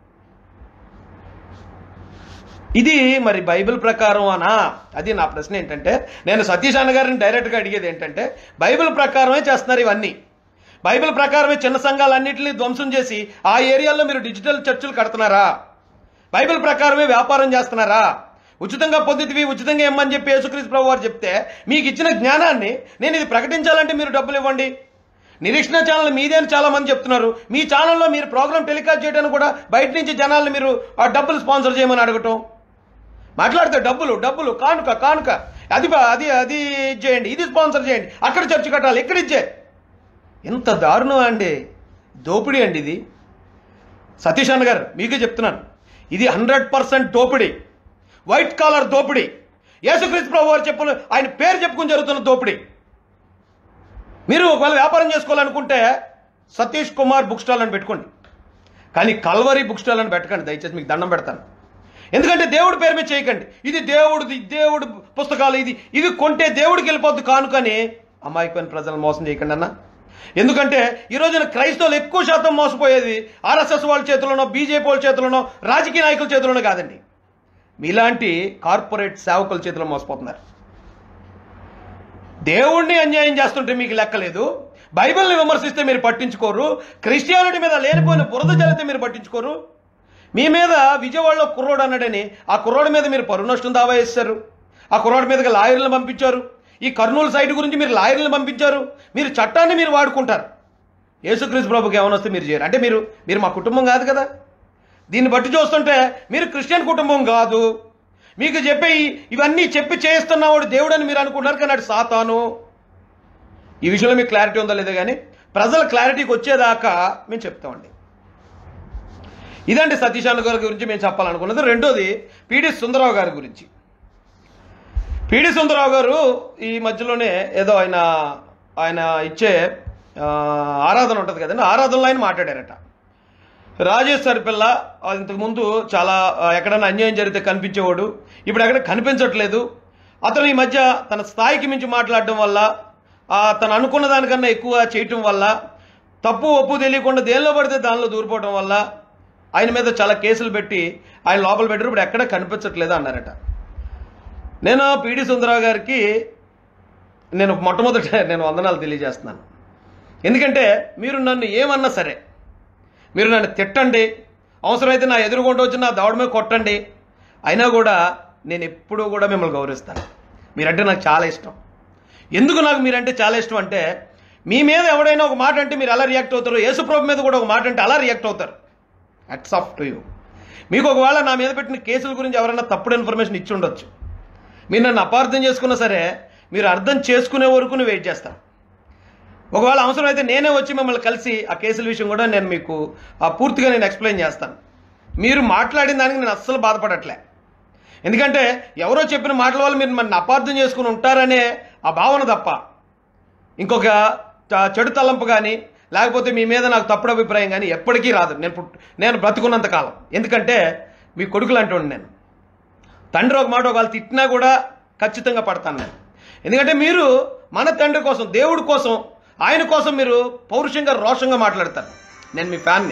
ఇది మరి బైబిల్ ప్రకారం అనా అది నా ప్రశ్న ఏంటంటే నేను సతీష్ అన్న గారిని డైరెక్ట్గా అడిగేది ఏంటంటే బైబిల్ ప్రకారమే చేస్తున్నారు ఇవన్నీ బైబిల్ ప్రకారమే చిన్న సంఘాలన్నింటినీ ధ్వంసం చేసి ఆ ఏరియాలో మీరు డిజిటల్ చర్చిలు కడుతున్నారా బైబిల్ ప్రకారమే వ్యాపారం చేస్తున్నారా ఉచితంగా పొందితివి ఉచితంగా ఇమ్మని చెప్పి యేసుక్రీస్తు ప్రభు వారు చెప్తే మీకు ఇచ్చిన జ్ఞానాన్ని నేను ఇది ప్రకటించాలంటే మీరు డబ్బులు ఇవ్వండి నిరీక్షణ ఛానల్ మీదే అని చాలా మంది చెప్తున్నారు మీ ఛానల్లో మీరు ప్రోగ్రామ్ టెలికాస్ట్ చేయడానికి కూడా బయట నుంచి జనాల్ని మీరు ఆ డబ్బులు స్పాన్సర్ చేయమని అడగటం మాట్లాడితే డబ్బులు డబ్బులు కానుక కానుక అది బా- అది అది చేయండి ఇది స్పాన్సర్ చేయండి అక్కడ చర్చి కట్టాలి ఇక్కడ ఇచ్చే ఎంత దారుణం అండి దోపిడీ అండి ఇది సతీష్ అన్న గారు మీకే చెప్తున్నాను ఇది హండ్రెడ్ పర్సెంట్ దోపిడీ వైట్ కాలర్ దోపిడీ యేసుక్రీస్తు ప్రభు వారు చెప్పిన ఆయన పేరు చెప్పుకుని జరుగుతున్న దోపిడీ మీరు ఒకవేళ వ్యాపారం చేసుకోవాలనుకుంటే సతీష్ కుమార్ బుక్ స్టాల్ అని పెట్టుకోండి కానీ కల్వరీ బుక్ స్టాల్ అని పెట్టకండి దయచేసి మీకు దండం పెడతాను ఎందుకంటే దేవుడి పేరు మీద చేయకండి ఇది దేవుడిది దేవుడు పుస్తకాలు ఇది ఇవి కొంటే దేవుడికి వెళ్ళిపోద్ది కానుకని అమాయకమైన ప్రజలను మోసం చేయకండి అన్న ఎందుకంటే ఈ రోజున క్రైస్తవులు ఎక్కువ శాతం మోసపోయేది ఆర్ఎస్ఎస్ వాళ్ళ చేతిలోనో బీజేపీ వాళ్ళ చేతిలోనో రాజకీయ నాయకుల చేతిలోనో కాదండి మీలాంటి కార్పొరేట్ సేవకుల చేతిలో మోసపోతున్నారు దేవుణ్ణి అన్యాయం చేస్తుంటే మీకు లెక్కలేదు బైబిల్ని విమర్శిస్తే మీరు పట్టించుకోరు క్రిస్టియానిటీ మీద లేనిపోయిన బురద జల్లితే మీరు పట్టించుకోరు మీ మీద విజయవాడలో కుర్రోడు అన్నాడని ఆ కుర్రోడి మీద మీరు పరువు నష్టం దావా వేస్తారు ఆ కుర్రోడి మీదకి లాయర్లను పంపించారు ఈ కర్నూలు సైట్ గురించి మీరు లాయర్లను పంపించారు మీరు చట్టాన్ని మీరు వాడుకుంటారు యేసుక్రీస్తు ప్రభుకి ఏమైనా వస్తే మీరు చేయరు అంటే మీరు మీరు మా కుటుంబం కాదు కదా దీన్ని బట్టి చూస్తుంటే మీరు క్రిస్టియన్ కుటుంబం కాదు మీకు చెప్పే ఈ- ఇవన్నీ చెప్పి చేయిస్తున్నవాడు దేవుడని మీరు అనుకుంటున్నారు కానీ అటు సాతాను ఈ విషయంలో మీకు క్లారిటీ ఉందో లేదో కానీ ప్రజల క్లారిటీకి వచ్చేదాకా మేము చెప్తామండి ఇదండి సతీష్ అన్న గారి గురించి మేము చెప్పాలనుకున్నది రెండోది పిడి సుందరరావు గారి గురించి పిడి సుందరరావు గారు ఈ మధ్యలోనే ఏదో ఆయన ఆయన ఇచ్చే ఆ, ఆరాధన ఉంటుంది కదండి ఆరాధనలో ఆయన మాట్లాడారట రాజేష్ సరిపిల్ల ఇంతకుముందు చాలా ఆ, ఎక్కడైనా అన్యాయం జరిగితే కనిపించేవాడు ఇప్పుడు ఎక్కడ కనిపించట్లేదు అతను ఈ మధ్య తన స్థాయికి మించి మాట్లాడడం వల్ల ఆ, తను అనుకున్న దానికన్నా ఎక్కువ చేయటం వల్ల తప్పు ఒప్పు తెలియకుండా దేనిలో పడితే దానిలో దూరిపోవడం వల్ల ఆయన మీద చాలా కేసులు పెట్టి ఆయన లోపల పెట్టారు ఇప్పుడు ఎక్కడ కనిపించట్లేదు అన్నారట నేను పిడి సుందరరావు గారికి నేను మొట్టమొదట నేను వందనాలు తెలియజేస్తున్నాను ఎందుకంటే మీరు నన్ను ఏమన్నా సరే మీరు నన్ను తిట్టండి అవసరమైతే నా ఎదురుగుంట వచ్చి నా దవడ మీద కొట్టండి అయినా కూడా నేను ఎప్పుడూ కూడా మిమ్మల్ని గౌరవిస్తాను మీరంటే నాకు చాలా ఇష్టం ఎందుకు నాకు మీరంటే చాలా ఇష్టం అంటే మీ మీద ఎవడైనా ఒక మాట అంటే మీరు ఎలా రియాక్ట్ అవుతారు యేసుప్రభు మీద కూడా ఒక మాట అంటే అలా రియాక్ట్ అవుతారు అట్స్ ఆఫ్ టు యూ మీకు ఒకవేళ నా మీద పెట్టిన కేసుల గురించి ఎవరైనా తప్పుడు ఇన్ఫర్మేషన్ ఇచ్చి ఉండొచ్చు మీరు నన్ను అపార్థం చేసుకున్నా సరే మీరు అర్థం చేసుకునే వరకు వెయిట్ చేస్తాను ఒకవేళ అవసరం అయితే నేనే వచ్చి మిమ్మల్ని కలిసి ఆ కేసుల విషయం కూడా నేను మీకు ఆ పూర్తిగా నేను ఎక్స్ప్లెయిన్ చేస్తాను మీరు మాట్లాడిన దానికి నేను అస్సలు బాధపడట్లే ఎందుకంటే ఎవరో చెప్పిన మాటల వల్ల మీరు మన అపార్థం చేసుకుని ఉంటారనే ఆ భావన తప్ప ఇంకొక చ- చెడు తలంపు కానీ లేకపోతే మీ మీద నాకు తప్పుడు అభిప్రాయం కానీ ఎప్పటికీ రాదు నేను పుట్- నేను బ్రతుకున్నంత కాలం ఎందుకంటే మీ కొడుకులు అంటుండే నేను తండ్రి ఒక మాట ఒకవేళ తిట్టినా కూడా ఖచ్చితంగా పడతాను నేను ఎందుకంటే మీరు మన తండ్రి కోసం దేవుడి కోసం ఆయన కోసం మీరు పౌరుషంగా రోషంగా మాట్లాడతారు నేను మీ ఫ్యాన్ని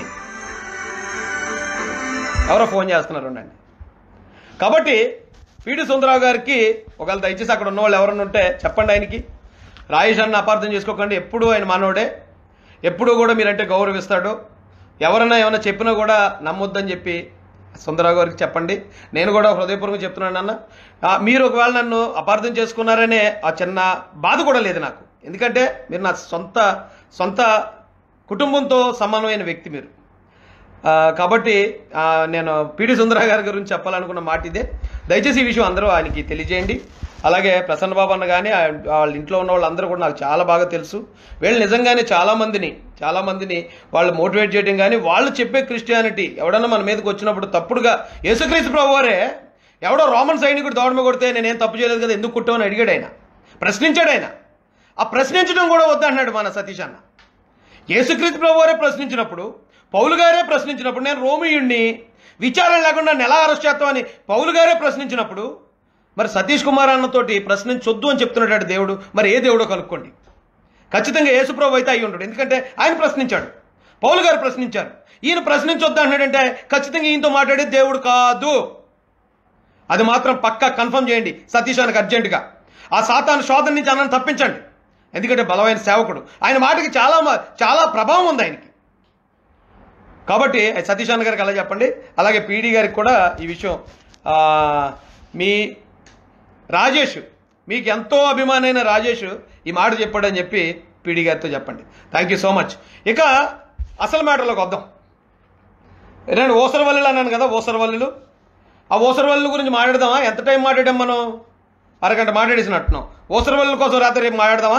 ఎవరో ఫోన్ చేస్తున్నారు ఉండండి కాబట్టి పీడి సుందరరావు గారికి ఒకవేళ దయచేసి అక్కడ ఉన్న వాళ్ళు ఎవరన్నా ఉంటే చెప్పండి ఆయనకి రాయేష్ అన్న అపార్థం చేసుకోకండి ఎప్పుడూ ఆయన మానవుడే ఎప్పుడూ కూడా మీరంటే గౌరవిస్తాడు ఎవరన్నా ఏమైనా చెప్పినా కూడా నమ్మొద్దని చెప్పి సుందరరావు గారికి చెప్పండి నేను కూడా హృదయపూర్వకంగా చెప్తున్నాను అన్న ఆ, మీరు ఒకవేళ నన్ను అపార్థం చేసుకున్నారనే ఆ చిన్న బాధ కూడా లేదు నాకు ఎందుకంటే మీరు నా సొంత సొంత కుటుంబంతో సమానమైన వ్యక్తి మీరు ఆ, కాబట్టి ఆ, నేను పిడి సుందరరావు గారి గురించి చెప్పాలనుకున్న మాట ఇదే దయచేసి ఈ విషయం అందరూ ఆయనకి తెలియజేయండి అలాగే ప్రసన్న బాబు అన్న కానీ ఆయన- వాళ్ళ ఇంట్లో ఉన్న వాళ్ళందరూ కూడా నాకు చాలా బాగా తెలుసు వీళ్ళు నిజంగానే చాలా మందిని చాలా మందిని వాళ్ళు మోటివేట్ చేయడం కానీ వాళ్ళు చెప్పే క్రిస్టియానిటీ ఎవడన్నా మన మీదకి వచ్చినప్పుడు తప్పుడుగా యేసుక్రీస్తు ప్రభు వారే ఎవడో రోమన్ సైనికుడు దౌడమే కొడితే నేనేం తప్పు చేయలేదు కదా ఎందుకు కుట్టామని అడిగాడు ఆయన ప్రశ్నించాడు ఆయన ఆ ప్రశ్నించడం కూడా వద్దన్నాడు మన సతీష్ అన్న యేసుక్రీస్తు ప్రభు వారే ప్రశ్నించినప్పుడు పౌలు గారే ప్రశ్నించినప్పుడు నేను రోమియుణ్ణి విచారణ లేకుండా నన్ను ఎలా అరెస్ట్ చేస్తామని పౌలు గారే ప్రశ్నించినప్పుడు మరి సతీష్ కుమార్ అన్నతోటి ప్రశ్నించొద్దు అని చెప్తున్నాడు దేవుడు మరి ఏ దేవుడో కనుక్కోండి ఖచ్చితంగా యేసుప్రభు అయితే అయి ఉంటాడు ఎందుకంటే ఆయన ప్రశ్నించాడు పౌలు గారు ప్రశ్నించారు ఈయన ప్రశ్నించొద్దు అన్నాడంటే ఖచ్చితంగా ఈయనతో మాట్లాడే దేవుడు కాదు అది మాత్రం పక్కా కన్ఫర్మ్ చేయండి సతీష్ ఆయనకు అర్జెంటుగా ఆ సాతాను శోధన నుంచి అన్నను తప్పించండి ఎందుకంటే బలమైన సేవకుడు ఆయన మాటకి చాలా మ- చాలా ప్రభావం ఉంది ఆయనకి కాబట్టి సతీష్ అన్న గారికి అలా చెప్పండి అలాగే పీడీ గారికి కూడా ఈ విషయం ఆ, మీ రాజేష్ మీకు ఎంతో అభిమానైన రాజేష్ ఈ మాట చెప్పాడని చెప్పి పీడీ గారితో చెప్పండి థ్యాంక్ యూ సో మచ్ ఇక అసలు మ్యాటర్లోకి వద్దాం నేను ఓసరవల్లులు అన్నాను కదా ఓసరవల్లులు ఆ ఓసరవల్లుల గురించి మాట్లాడదామా ఎంత టైం మాట్లాడాం మనం అరగంట మాట్లాడేసినట్టున్నాం ఓసరవల్లుల కోసం రాత్రి రేపు మాట్లాడదామా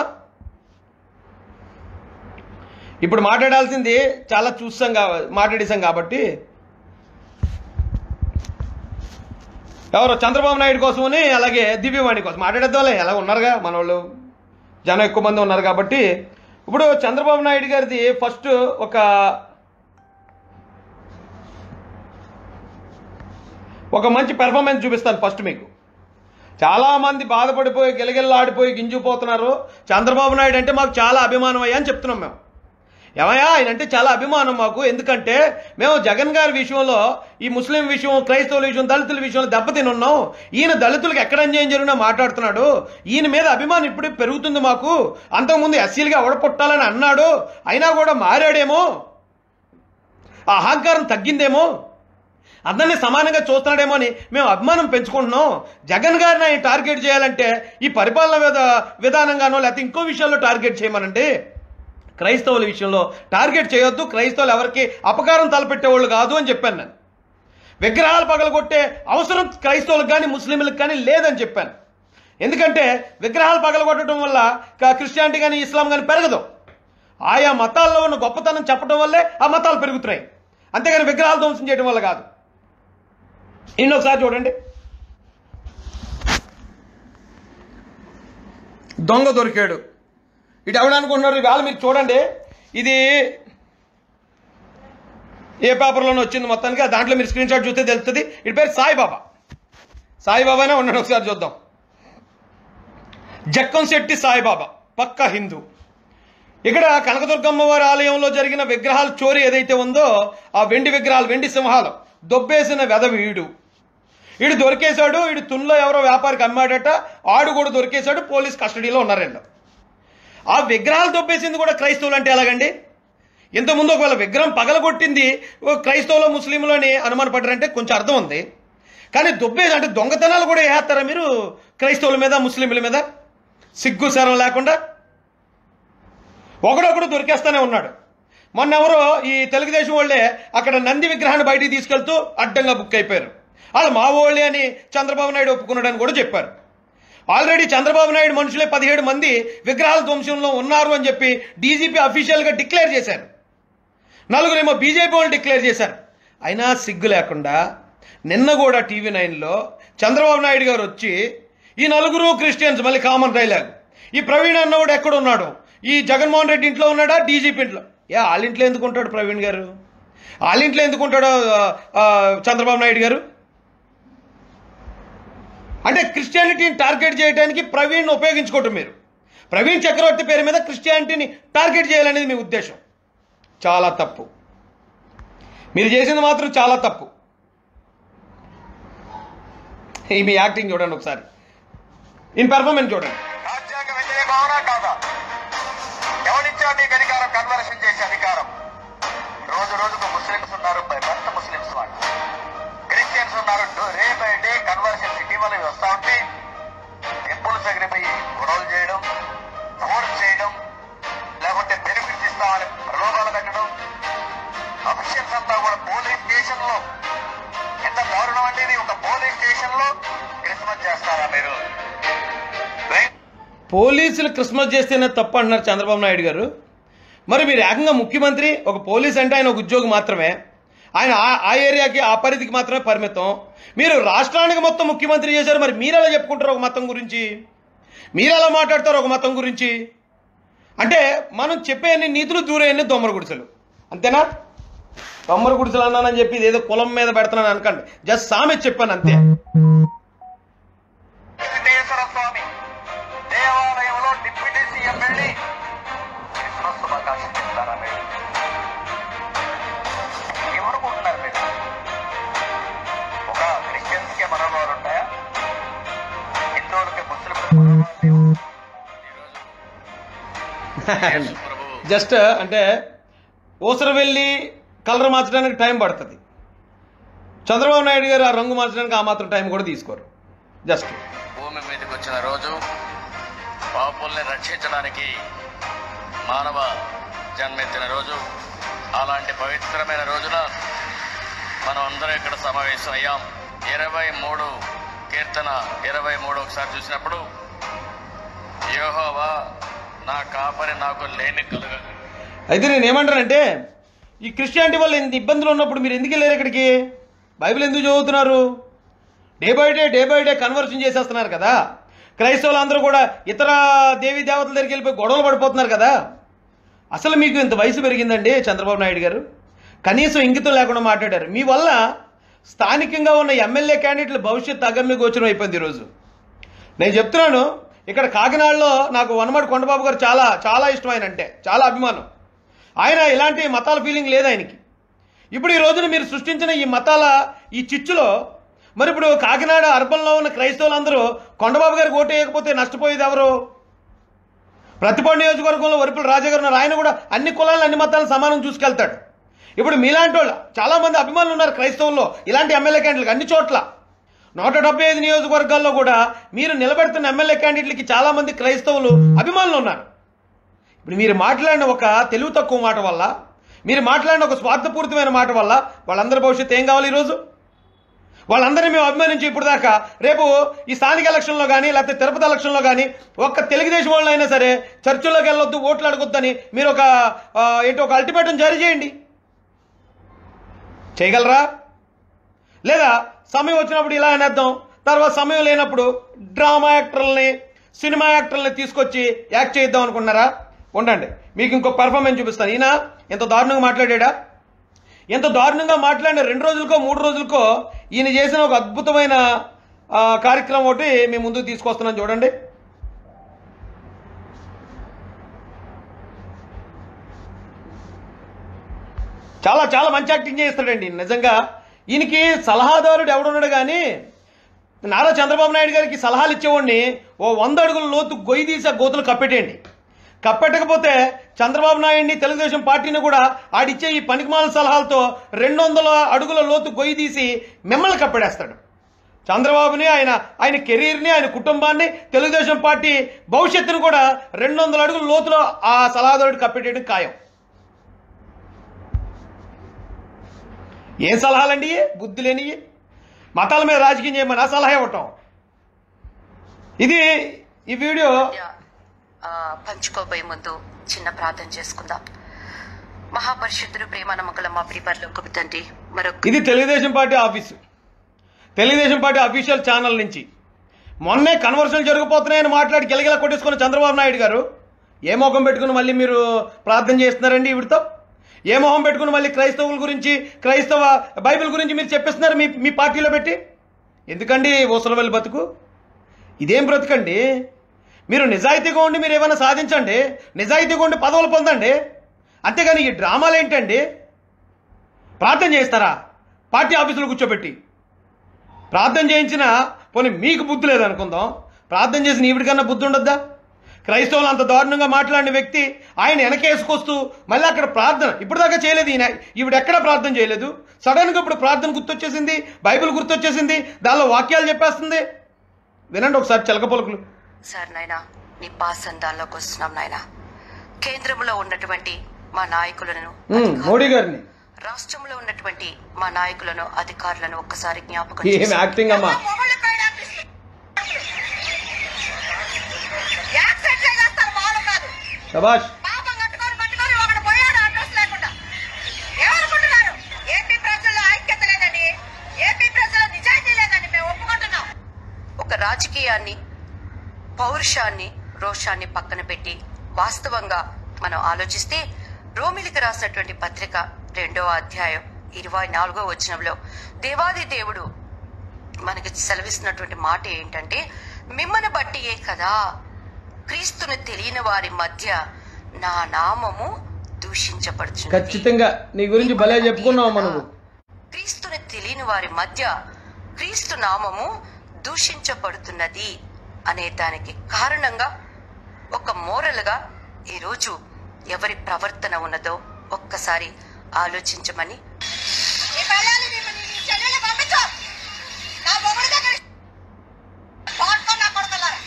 ఇప్పుడు మాట్లాడాల్సింది చాలా చూసాం కా మాట్లాడేసాం కాబట్టి ఎవరో చంద్రబాబు నాయుడు కోసమని అలాగే దివ్యవాణి కోసం మాట్లాడేద్దాంలే ఎలా ఉన్నారుగా మన వాళ్ళు జనం ఎక్కువ మంది ఉన్నారు కాబట్టి ఇప్పుడు చంద్రబాబు నాయుడు గారిది ఫస్ట్ ఒక ఒక మంచి పెర్ఫార్మెన్స్ చూపిస్తాను ఫస్ట్ మీకు చాలామంది బాధపడిపోయి గిలగిల్లాడిపోయి గింజిపోతున్నారు చంద్రబాబు నాయుడు అంటే మాకు చాలా అభిమానం అయ్యా అని చెప్తున్నాం మేము ఏమయ్యా ఆయన అంటే చాలా అభిమానం మాకు ఎందుకంటే మేము జగన్ గారి విషయంలో ఈ ముస్లిం విషయం క్రైస్తవుల విషయం దళితుల విషయంలో దెబ్బతిని ఉన్నాం ఈయన దళితులకు ఎక్కడ అన్యాయం జరిగినా మాట్లాడుతున్నాడు ఈయన మీద అభిమానం ఇప్పుడు పెరుగుతుంది మాకు అంతకుముందు ఎస్సీలుగా అవడపొట్టాలని అన్నాడు అయినా కూడా మారాడేమో ఆ అహంకారం తగ్గిందేమో అందరినీ సమానంగా చూస్తున్నాడేమో అని మేము అభిమానం పెంచుకుంటున్నాం జగన్ గారిని ఆయన టార్గెట్ చేయాలంటే ఈ పరిపాలన విధ విధానంగానో లేకపోతే ఇంకో విషయాల్లో టార్గెట్ చేయమనండి క్రైస్తవుల విషయంలో టార్గెట్ చేయొద్దు క్రైస్తవులు ఎవరికి అపకారం తలపెట్టేవాళ్ళు కాదు అని చెప్పాను నేను విగ్రహాలు పగలగొట్టే అవసరం క్రైస్తవులకు కానీ ముస్లింలకు కానీ లేదని చెప్పాను ఎందుకంటే విగ్రహాలు పగలగొట్టడం వల్ల క- క్రిస్టియానిటీ కానీ ఇస్లాం కానీ పెరగదు ఆయా మతాల్లో ఉన్న గొప్పతనం చెప్పడం వల్లే ఆ మతాలు పెరుగుతున్నాయి అంతేగాని విగ్రహాలు ధ్వంసం చేయడం వల్ల కాదు ఇంకొకసారి చూడండి దొంగ దొరికాడు ఇటు ఎవడనుకుంటున్నారు ఇవాళ మీరు చూడండి ఇది ఏ పేపర్లోనే వచ్చింది మొత్తానికి ఆ దాంట్లో మీరు స్క్రీన్ షాట్ చూస్తే తెలుస్తుంది ఇటు పేరు సాయిబాబా సాయిబాబానే ఉన్నాడు ఒకసారి చూద్దాం జక్కంశెట్టి సాయిబాబా పక్క హిందూ ఇక్కడ కనకదుర్గమ్మ వారి ఆలయంలో జరిగిన విగ్రహాల చోరీ ఏదైతే ఉందో ఆ వెండి విగ్రహాలు వెండి సింహాలు దొబ్బేసిన వెదవి ఈడు ఈడు దొరికేశాడు ఈడు తుల్లో ఎవరో వ్యాపారికి అమ్మాడట ఆడు కూడా దొరికేశాడు పోలీస్ కస్టడీలో ఉన్నారండి ఆ విగ్రహాలు దొబ్బేసింది కూడా క్రైస్తవులు అంటే ఎలాగండి ఇంతకుముందు ఒకవేళ విగ్రహం పగలగొట్టింది ఓ క్రైస్తవులు ముస్లింలు అని అనుమానపడ్డారంటే కొంచెం అర్థం ఉంది కానీ దొబ్బేసి అంటే దొంగతనాలు కూడా వేస్తారా మీరు క్రైస్తవుల మీద ముస్లింల మీద సిగ్గు శరం లేకుండా ఒకడొకడు దొరికేస్తానే ఉన్నాడు మొన్న ఎవరో ఈ తెలుగుదేశం వాళ్ళే అక్కడ నంది విగ్రహాన్ని బయటికి తీసుకెళ్తూ అడ్డంగా బుక్ అయిపోయారు వాళ్ళు మా వాళ్ళే అని చంద్రబాబు నాయుడు ఒప్పుకున్నాడని కూడా చెప్పారు ఆల్రెడీ చంద్రబాబు నాయుడు మనుషులే పదిహేడు మంది విగ్రహాల ధ్వంసంలో ఉన్నారు అని చెప్పి డీజీపీ అఫీషియల్గా డిక్లేర్ చేశారు నలుగురేమో బీజేపీ వాళ్ళు డిక్లేర్ చేశారు అయినా సిగ్గు లేకుండా నిన్న కూడా టీవీ నైన్లో చంద్రబాబు నాయుడు గారు వచ్చి ఈ నలుగురు క్రిస్టియన్స్ మళ్ళీ కామన్ డైలాగ్ ఈ ప్రవీణ్ అన్నవాడు ఎక్కడ ఉన్నాడు ఈ జగన్మోహన్ రెడ్డి ఇంట్లో ఉన్నాడా డీజీపీ ఇంట్లో ఏ వాళ్ళ ఇంట్లో ఎందుకు ఉంటాడు ప్రవీణ్ గారు వాళ్ళ ఇంట్లో ఎందుకు ఉంటాడు ఆ, ఆ, చంద్రబాబు నాయుడు గారు అంటే క్రిస్టియానిటీని టార్గెట్ చేయడానికి ప్రవీణ్ ఉపయోగించుకోవటం మీరు ప్రవీణ్ చక్రవర్తి పేరు మీద క్రిస్టియానిటీని టార్గెట్ చేయాలనేది మీ ఉద్దేశం చాలా తప్పు మీరు చేసింది మాత్రం చాలా తప్పు ఈ మీ యాక్టింగ్ చూడండి ఒకసారి ఇన్ పెర్ఫార్మెన్స్ చూడండి
రాజ్యాంగ వ్యతిరేకమా కాదా ఎవరిచ్చారు నీకు అధికారం కన్వర్షన్ చేసే అధికారం రోజు రోజుకు ముస్లిమ్స్ ఉన్నారు బై బర్త్ ముస్లిమ్స్ వాళ్ళు క్రిస్టియన్స్ ఉన్నారు డే బై డే కన్వర్షన్ ఇటీవల వస్తా ఉంటే టెంపుల్స్ దగ్గర పోయి గొడవలు చేయడం ఫోర్స్ చేయడం లేకుంటే బెనిఫిట్స్ ఇస్తామని ప్రలోభాలు పెట్టడం అఫీషియల్స్ అంతా కూడా పోలీస్ స్టేషన్ లో ఎంత దారుణం అంటే ఇది ఒక పోలీస్ స్టేషన్ లో క్రిస్మస్ చేస్తారా మీరు
పోలీసులు క్రిస్మస్ చేస్తేనే తప్పు అంటున్నారు చంద్రబాబు నాయుడు గారు మరి మీరు ఏకంగా ముఖ్యమంత్రి ఒక పోలీస్ అంటే ఆయన ఒక ఉద్యోగి మాత్రమే ఆయన ఆ- ఆ ఏరియాకి ఆ పరిధికి మాత్రమే పరిమితం మీరు రాష్ట్రానికి మొత్తం ముఖ్యమంత్రి చేశారు మరి మీరు ఎలా చెప్పుకుంటారు ఒక మతం గురించి మీరు ఎలా మాట్లాడతారు ఒక మతం గురించి అంటే మనం చెప్పే అన్ని నీతులు దూరే అన్ని దొమ్మర గుడిసెలు అంతేనా దొమ్మర గుడిసెలు అన్నానని చెప్పి ఇది ఏదో కులం మీద పెడుతున్నాను అనకండి జస్ట్ సామె చెప్పాను అంతే
వెంకటేశ్వర స్వామి దేవాలయంలో డిప్యూటీ సీఎం వెళ్ళి క్రిస్మస్ శుభాకాంక్షలు చెప్తారా మీరు ఏమనుకుంటున్నారు మీరు ఒక క్రిస్టియన్స్ కి మనోభావాలు ఉంటాయా హిందువులకి ముస్లింలకి మనోభావాలు లేవు
జస్ట్ అంటే ఊసర వెళ్ళి కలర్ మార్చడానికి టైం పడుతుంది చంద్రబాబు నాయుడు గారు ఆ రంగు మార్చడానికి ఆ మాత్రం టైం కూడా తీసుకోరు జస్ట్
భూమి మీదకి వచ్చిన రోజు పాపుల్ని రక్షించడానికి మానవ జన్మెత్తిన రోజు అలాంటి పవిత్రమైన రోజున మనం అందరం ఇక్కడ సమావేశం అయ్యాం ఇరవై మూడు కీర్తన ఇరవై మూడు ఒకసారి చూసినప్పుడు యోహోవా నా కాపరి నాకు లేని కలుగ
అయితే నేను ఏమంటానంటే ఈ క్రిస్టియానిటీ వల్ల ఇంత ఇబ్బందులు ఉన్నప్పుడు మీరు ఎందుకు వెళ్ళారు ఇక్కడికి బైబిల్ ఎందుకు చదువుతున్నారు day by day day by day conversion చేసేస్తున్నారు కదా క్రైస్తవులు అందరూ కూడా ఇతర దేవీ దేవతల దగ్గరికి వెళ్ళిపోయి గొడవలు పడిపోతున్నారు కదా అసలు మీకు ఇంత వయసు పెరిగిందండి చంద్రబాబు నాయుడు గారు కనీసం ఇంగితం లేకుండా మాట్లాడారు మీ వల్ల స్థానికంగా ఉన్న ఎమ్మెల్యే క్యాండిడేట్ల భవిష్యత్ అగమ్య గోచరం అయిపోయింది ఈరోజు నేను చెప్తున్నాను ఇక్కడ కాకినాడలో నాకు వనమడి కొండబాబు గారు చాలా చాలా ఇష్టం ఆయన అంటే చాలా అభిమానం ఆయన ఇలాంటి మతాల ఫీలింగ్ లేదు ఆయనకి ఇప్పుడు ఈ రోజున మీరు సృష్టించిన ఈ మతాల ఈ చిచ్చులో మరి ఇప్పుడు కాకినాడ అర్బన్లో ఉన్న క్రైస్తవులందరూ కొండబాబు గారికి ఓటు వేయకపోతే నష్టపోయేది ఎవరు ప్రతిపాడు నియోజకవర్గంలో వరుపుల రాజా గారు ఉన్నారు ఆయన కూడా అన్ని కులాలను అన్ని మతాలను సమానం చూసుకెళ్తాడు ఇప్పుడు మీలాంటి వాళ్ళు చాలా మంది అభిమానులు ఉన్నారు క్రైస్తవుల్లో ఇలాంటి ఎమ్మెల్యే క్యాండిడేట్లకు అన్ని చోట్ల నూట డెబ్బై ఐదు నియోజకవర్గాల్లో కూడా మీరు నిలబెడుతున్న ఎమ్మెల్యే క్యాండిడేట్లకి చాలా మంది క్రైస్తవులు అభిమానులు ఉన్నారు ఇప్పుడు మీరు మాట్లాడిన ఒక తెలివి తక్కువ మాట వల్ల మీరు మాట్లాడిన ఒక స్వార్థపూరితమైన మాట వల్ల వాళ్ళందరి భవిష్యత్తు ఏం కావాలి ఈరోజు వాళ్ళందరినీ మేము అభిమానించి ఇప్పుడు దాకా రేపు ఈ స్థానిక ఎలక్షన్లో కానీ లేకపోతే తిరుపతి ఎలక్షన్లో కానీ ఒక్క తెలుగుదేశం వాళ్ళు అయినా సరే చర్చిల్లోకి వెళ్ళొద్దు ఓట్లు అడగొద్దని మీరు ఒక ఆ, ఏంటో ఒక అల్టిమేటం జారీ చేయండి చేయగలరా లేదా సమయం వచ్చినప్పుడు ఇలా అనేద్దాం తర్వాత సమయం లేనప్పుడు డ్రామా యాక్టర్లని సినిమా యాక్టర్లని తీసుకొచ్చి యాక్ట్ చేద్దాం అనుకున్నారా ఉండండి మీకు ఇంకో పెర్ఫార్మెన్స్ చూపిస్తాను ఈయన ఎంత దారుణంగా మాట్లాడా ఎంత దారుణంగా మాట్లాడిన రెండు రోజులకో మూడు రోజులకో ఈయన చేసిన ఒక అద్భుతమైన ఆ, కార్యక్రమం ఒకటి మీ ముందుకు తీసుకొస్తున్నాను చూడండి చాలా చాలా మంచి యాక్టింగ్ చేస్తాడండి నిజంగా ఈయనకి సలహాదారుడు ఎవడున్నాడు కానీ నారా చంద్రబాబు నాయుడు గారికి సలహాలు ఇచ్చేవాడిని ఓ వంద అడుగుల లోతు గొయ్యి తీసి ఆ గోతులు కప్పెట్టేయండి కప్పెట్టకపోతే చంద్రబాబు నాయుడిని తెలుగుదేశం పార్టీని కూడా ఆడిచ్చే ఈ పనికిమాల సలహాలతో రెండు వందల అడుగుల లోతు గొయ్యి తీసి మిమ్మల్ని కప్పెడేస్తాడు చంద్రబాబుని ఆయన ఆయన కెరీర్ని ఆయన కుటుంబాన్ని తెలుగుదేశం పార్టీ భవిష్యత్తును కూడా రెండు వందల అడుగుల లోతులో ఆ సలహాదారుడు కప్పెట్టేయడం ఖాయం ఏం సలహాలండి ఇయి? బుద్ధి లేనివి మతాల మీద రాజకీయం చేయమని ఆ సలహా ఇవ్వటం ఇది ఈ వీడియో
ఆ, పంచుకోబోయే ముందు చిన్న ప్రార్థన చేసుకుందాం మహాపరిశుద్ధుడు ప్రేమ నమ్మకల మా ప్రిపర్లో ఒక తండ్రి మరొక
ఇది Telugu Desam party office Telugu Desam party official channel నుంచి మొన్నే కన్వర్షన్ జరిగిపోతున్నాయని మాట్లాడి గిలగిల కొట్టేసుకున్న చంద్రబాబు నాయుడు గారు ఏ మొఖం పెట్టుకుని మళ్ళీ మీరు ప్రార్థన చేస్తున్నారండి ఈవిడితో ఏ మొహం పెట్టుకుని మళ్ళీ క్రైస్తవుల గురించి క్రైస్తవ బైబిల్ గురించి మీరు చెప్పిస్తున్నారు మీ మీ పార్టీలో పెట్టి ఎందుకండి ఊసలవెల్లి బతుకు ఇదేం బ్రతుకండి మీరు నిజాయితీగా ఉండి మీరు ఏమైనా సాధించండి నిజాయితీగా ఉండి పదవులు పొందండి అంతేగాని ఈ డ్రామాలు ఏంటండి ప్రార్థన చేస్తారా పార్టీ ఆఫీసులో కూర్చోబెట్టి ప్రార్థన చేయించిన పోనీ మీకు బుద్ధి లేదనుకుందాం ప్రార్థన చేసిన ఈవిడికన్నా బుద్ధి ఉండొద్దా క్రైస్తవులు అంత దారుణంగా మాట్లాడిన వ్యక్తి ఆయన వెనకేసుకొస్తూ మళ్ళీ అక్కడ ప్రార్థన ఇప్పుడు దాకా చేయలేదు ఈయన ఈవిడ ఎక్కడ ప్రార్థన చేయలేదు సడన్గా ఇప్పుడు ప్రార్థన గుర్తొచ్చేసింది బైబిల్ గుర్తొచ్చేసింది దానిలో వాక్యాలు చెప్పేస్తుంది వినండి ఒకసారి చిలక పలుకులు
సార్ నాయన నీ పాసందాల్లోకి వస్తున్నాం నాయన కేంద్రంలో ఉన్నటువంటి మా నాయకులను
ఉమ్,
అధికారులను,
మోడీ గారిని
రాష్ట్రంలో ఉన్నటువంటి మా నాయకులను అధికారులను ఒక్కసారి జ్ఞాపకం
ఏం
చేసుకో.
యాక్టింగ్ అమ్మా శబాష్
పాపం కట్టుకొని పట్టుకొని ఒకడు పోయాడు అడ్రస్ లేకుండా ఏమనుకుంటున్నారు ఏపీ ప్రజల్లో ఐక్యత లేదండి ఏపీ ప్రజల్లో నిజాయితీ లేదండి మేము ఒప్పుకుంటున్నాం
ఒక రాజకీయాన్ని పౌరుషాన్ని రోషాన్ని పక్కన పెట్టి వాస్తవంగా మనం ఆలోచిస్తే రోమిలికి రాసినటువంటి పత్రిక రెండవ అధ్యాయం ఇరవై నాలుగో వచనంలో దేవాది దేవుడు మనకి సెలవిస్తున్నటువంటి మాట ఏంటంటే మిమ్మల్ని బట్టియే కదా క్రీస్తును తెలియని వారి మధ్య నా నామము దూషించబడుచున్నది
ఖచ్చితంగా నీ గురించి భలే చెప్పుకున్నావు మనము
క్రీస్తుని తెలియని వారి మధ్య క్రీస్తు నామము దూషించబడుతున్నది అనే దానికి కారణంగా ఒక మోరల్గా ఈరోజు ఎవరి ప్రవర్తన ఉన్నదో ఒక్కసారి ఆలోచించమని
నీ పెళ్ళాన్ని నీ నీ చెల్లెలు పంపించు నా మొగుడు దగ్గర పాడుకొని నా కొడుకులారా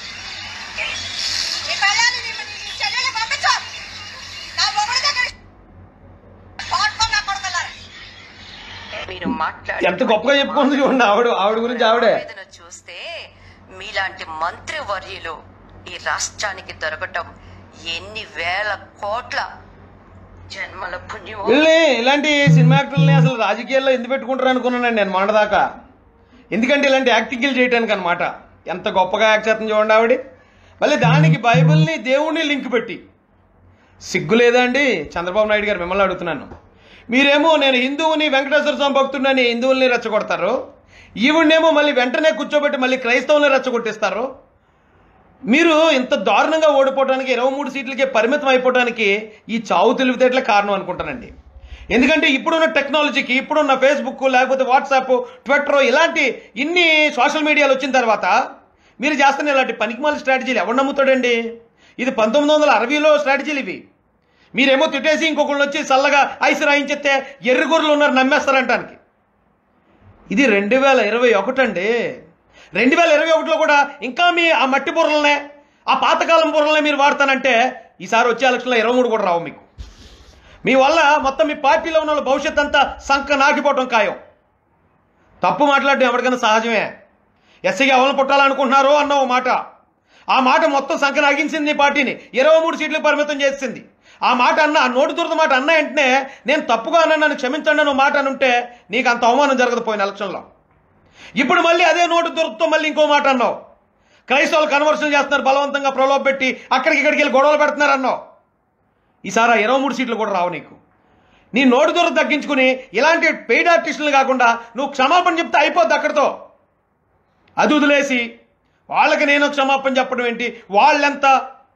నీ పెళ్ళాన్ని నీ నీ చెల్లెలు పంపించు నా మొగుడు దగ్గర పాడుకొని నా కొడుకులారా
మీరు మాట్లాడే
ఎంత గొప్పగా చెప్పుకుంది చూడండి ఆవిడ ఆవిడ గురించి ఆవిడే
ఆవేదన చూస్తే మీలాంటి మంత్రివర్యులు ఈ రాష్ట్రానికి దొరకటం ఎన్ని వేల కోట్ల జన్మల పుణ్యమో
వీళ్ళని ఇలాంటి సినిమా యాక్టర్లని అసలు రాజకీయాల్లో ఎందుకు పెట్టుకుంటారు అనుకున్నానండి నేను మొన్నదాకా ఎందుకంటే ఇలాంటి యాక్టింగ్లు చేయడానికి అనమాట ఎంత గొప్పగా యాక్ట్ చేస్తుంది చూడండి ఆవిడ మళ్ళీ దానికి బైబిల్ని దేవుణ్ణి లింక్ పెట్టి సిగ్గు లేదా అండి చంద్రబాబు నాయుడు గారు మిమ్మల్ని అడుగుతున్నాను మీరేమో నేను హిందువుని వెంకటేశ్వర స్వామి భక్తుడిని హిందువుల్ని రెచ్చగొడతారు ఈవిడనేమో మళ్ళీ వెంటనే కూర్చోబెట్టి మళ్ళీ క్రైస్తవుల్ని రెచ్చగొట్టిస్తారు మీరు ఇంత దారుణంగా ఓడిపోవడానికి ఇరవై మూడు సీట్లకే పరిమితం అయిపోవడానికి ఈ చావు తెలివితేటలే కారణం అనుకుంటానండి ఎందుకంటే ఇప్పుడున్న టెక్నాలజీకి ఇప్పుడున్న ఫేస్బుక్ లేకపోతే వాట్సాప్ ట్విట్టర్ ఇలాంటి ఇన్ని సోషల్ మీడియాలు వచ్చిన తర్వాత మీరు చేస్తున్న ఇలాంటి పనికిమాల స్ట్రాటజీలు ఎవరు నమ్ముతాడండి ఇది పంతొమ్మిది వందల అరవైలో స్ట్రాటజీలు ఇవి మీరేమో తిట్టేసి ఇంకొకళ్ళు వచ్చి చల్లగా ఐసు రాయించేస్తే ఎర్రగొర్రెలు ఉన్నారు నమ్మేస్తారంటానికి ఇది రెండు వేల ఇరవై ఒకటండి రెండు వేల ఇరవై ఒకటిలో కూడా ఇంకా మీ ఆ మట్టి బుర్రలనే ఆ పాతకాలం బుర్రలనే మీరు వాడతానంటే ఈసారి వచ్చే ఎలక్షన్లో ఇరవై మూడు కూడా రావు మీకు మీ వల్ల మొత్తం మీ పార్టీలో ఉన్న వాళ్ళ భవిష్యత్ అంతా సంక నాకిపోవటం ఖాయం తప్పు మాట్లాడడం ఎవరికైనా సహజమే ఎస్సీగా ఎవరిని పుట్టాలనుకుంటున్నారో అన్న ఓ మాట ఆ మాట మొత్తం సంఖ్య నాగించింది నీ పార్టీని ఇరవై మూడు సీట్లకు పరిమితం చేసింది ఆ మాట అన్న ఆ నోటి దురద మాట అన్న వెంటనే నేను తప్పుగా అన్నా నన్ను క్షమించండి అని ఓ మాట అనుంటే నీకు అంత అవమానం జరగదు పోయిన ఎలక్షన్లో ఇప్పుడు మళ్ళీ అదే నోటు దురదతో మళ్ళీ ఇంకో మాట అన్నావు క్రైస్తవులు కన్వర్షన్ చేస్తున్నారు బలవంతంగా ప్రలోభ పెట్టి అక్కడికి ఇక్కడికి వెళ్ళి గొడవలు పెడుతున్నారు అన్నావు ఈసారి ఆ ఇరవై మూడు సీట్లు కూడా రావు నీకు నీ నోటు దూరం తగ్గించుకుని ఇలాంటి పెయిడ్ ఆర్టిస్టులు కాకుండా నువ్వు క్షమాపణ చెప్తే అయిపోద్ది అక్కడితో అది వదిలేసి వాళ్ళకి నేను క్షమాపణ చెప్పడం ఏంటి వాళ్ళెంత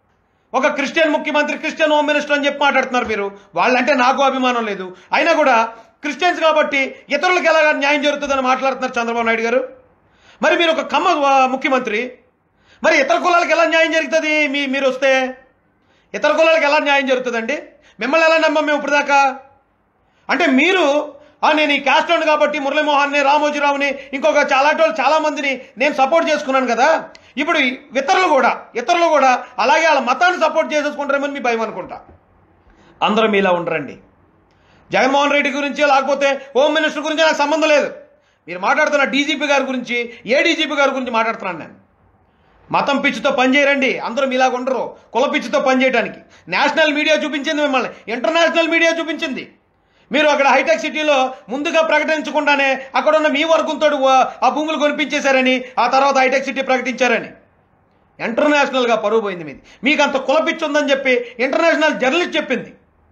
ఒక క్రిస్టియన్ ముఖ్యమంత్రి క్రిస్టియన్ హోమ్ మినిస్టర్ అని చెప్పి మాట్లాడుతున్నారు మీరు వాళ్ళంటే నాకు అభిమానం లేదు అయినా కూడా క్రిస్టియన్స్ కాబట్టి ఇతరులకు ఎలా న్యాయం జరుగుతుందని మాట్లాడుతున్నారు చంద్రబాబు నాయుడు గారు మరి మీరు ఒక కమ్మ ఆ, ముఖ్యమంత్రి మరి ఇతర కులాలకు ఎలా న్యాయం జరుగుతుంది మీ మీరు వస్తే ఇతర కులాలకు ఎలా న్యాయం జరుగుతుందండి మిమ్మల్ని ఎలా నమ్మం మేము ఇప్పుడు దాకా అంటే మీరు ఆ, నేను ఈ క్యాస్ట్ వాడిని కాబట్టి మురళీమోహన్ని రామోజీరావుని ఇంకొక చాలా వాళ్ళు చాలా మందిని నేను సపోర్ట్ చేసుకున్నాను కదా ఇప్పుడు ఈ ఇతరులు కూడా ఇతరులు కూడా అలాగే వాళ్ళ మతాన్ని సపోర్ట్ చేసేసుకుంటారేమని మీ భయం అనుకుంటా అందరూ మీలా ఉండరండి జగన్మోహన్ రెడ్డి గురించి లేకపోతే హోమ్ మినిస్టర్ గురించి నాకు సంబంధం లేదు మీరు మాట్లాడుతున్న డీజీపీ గారి గురించి ఏ డీజీపీ గారి గురించి మాట్లాడుతున్నాను నేను మతం పిచ్చితో పనిచేయరండి అందరూ మీలాగా ఉండరు కుల పిచ్చితో పనిచేయడానికి నేషనల్ మీడియా చూపించింది మిమ్మల్ని ఇంటర్నేషనల్ మీడియా చూపించింది మీరు అక్కడ హైటెక్ సిటీలో ముందుగా ప్రకటించకుండానే అక్కడ ఉన్న మీ వర్గంతో ఆ భూములు కొనిపించేశారని ఆ తర్వాత హైటెక్ సిటీ ప్రకటించారని ఇంటర్నేషనల్గా పరువు పోయింది మీది మీకు అంత కుల పిచ్చి ఉందని చెప్పి ఇంటర్నేషనల్ జర్నలిస్ట్ చెప్పింది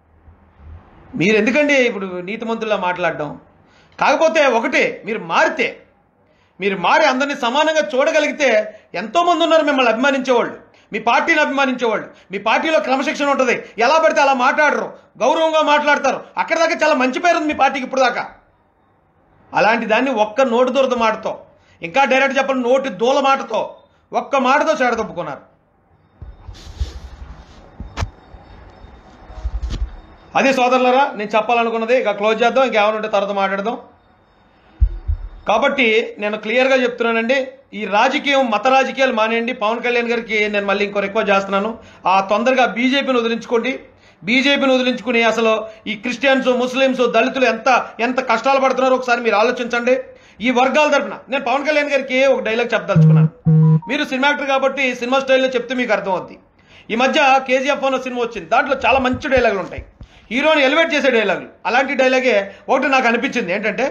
మీరు ఎందుకండి ఇప్పుడు నీతిమంతుల్లా మాట్లాడడం కాకపోతే ఒకటే మీరు మారితే మీరు మారి అందరినీ సమానంగా చూడగలిగితే ఎంతోమంది ఉన్నారు మిమ్మల్ని అభిమానించేవాళ్ళు మీ పార్టీని అభిమానించేవాళ్ళు మీ పార్టీలో క్రమశిక్షణ ఉంటుంది ఎలా పడితే అలా మాట్లాడరు గౌరవంగా మాట్లాడతారు అక్కడ దాకా చాలా మంచి పేరు ఉంది మీ పార్టీకి ఇప్పుడు దాకా అలాంటి దాన్ని ఒక్క నోటి దొరద మాటతో ఇంకా డైరెక్ట్ చెప్పండి నోటి దూల మాటతో ఒక్క మాటతో చెడదొప్పుకున్నారు అదే సోదరులరా నేను చెప్పాలనుకున్నది ఇక క్లోజ్ చేద్దాం ఇంకేమైనా ఉంటే తర్వాత మాట్లాడదాం కాబట్టి నేను క్లియర్గా చెప్తున్నానండి ఈ రాజకీయం మత రాజకీయాలు మానేయండి పవన్ కళ్యాణ్ గారికి నేను మళ్ళీ ఇంకో రిక్వెస్ట్ చేస్తున్నాను ఆ తొందరగా బీజేపీని వదిలించుకోండి బీజేపీని వదిలించుకుని అసలు ఈ క్రిస్టియన్స్ ముస్లిమ్స్ దళితులు ఎంత ఎంత కష్టాలు పడుతున్నారో ఒకసారి మీరు ఆలోచించండి ఈ వర్గాల తరపున నేను పవన్ కళ్యాణ్ గారికి ఒక డైలాగ్ చెప్పదలుచుకున్నాను మీరు సినిమా యాక్టర్ కాబట్టి సినిమా స్టైల్లో చెప్తే మీకు అర్థం అవుద్ది ఈ మధ్య కేజీఎఫ్ అన్న సినిమా వచ్చింది దాంట్లో చాలా మంచి డైలాగులు ఉంటాయి హీరోని ఎలివేట్ చేసే డైలాగులు అలాంటి డైలాగే ఒకటి నాకు అనిపించింది ఏంటంటే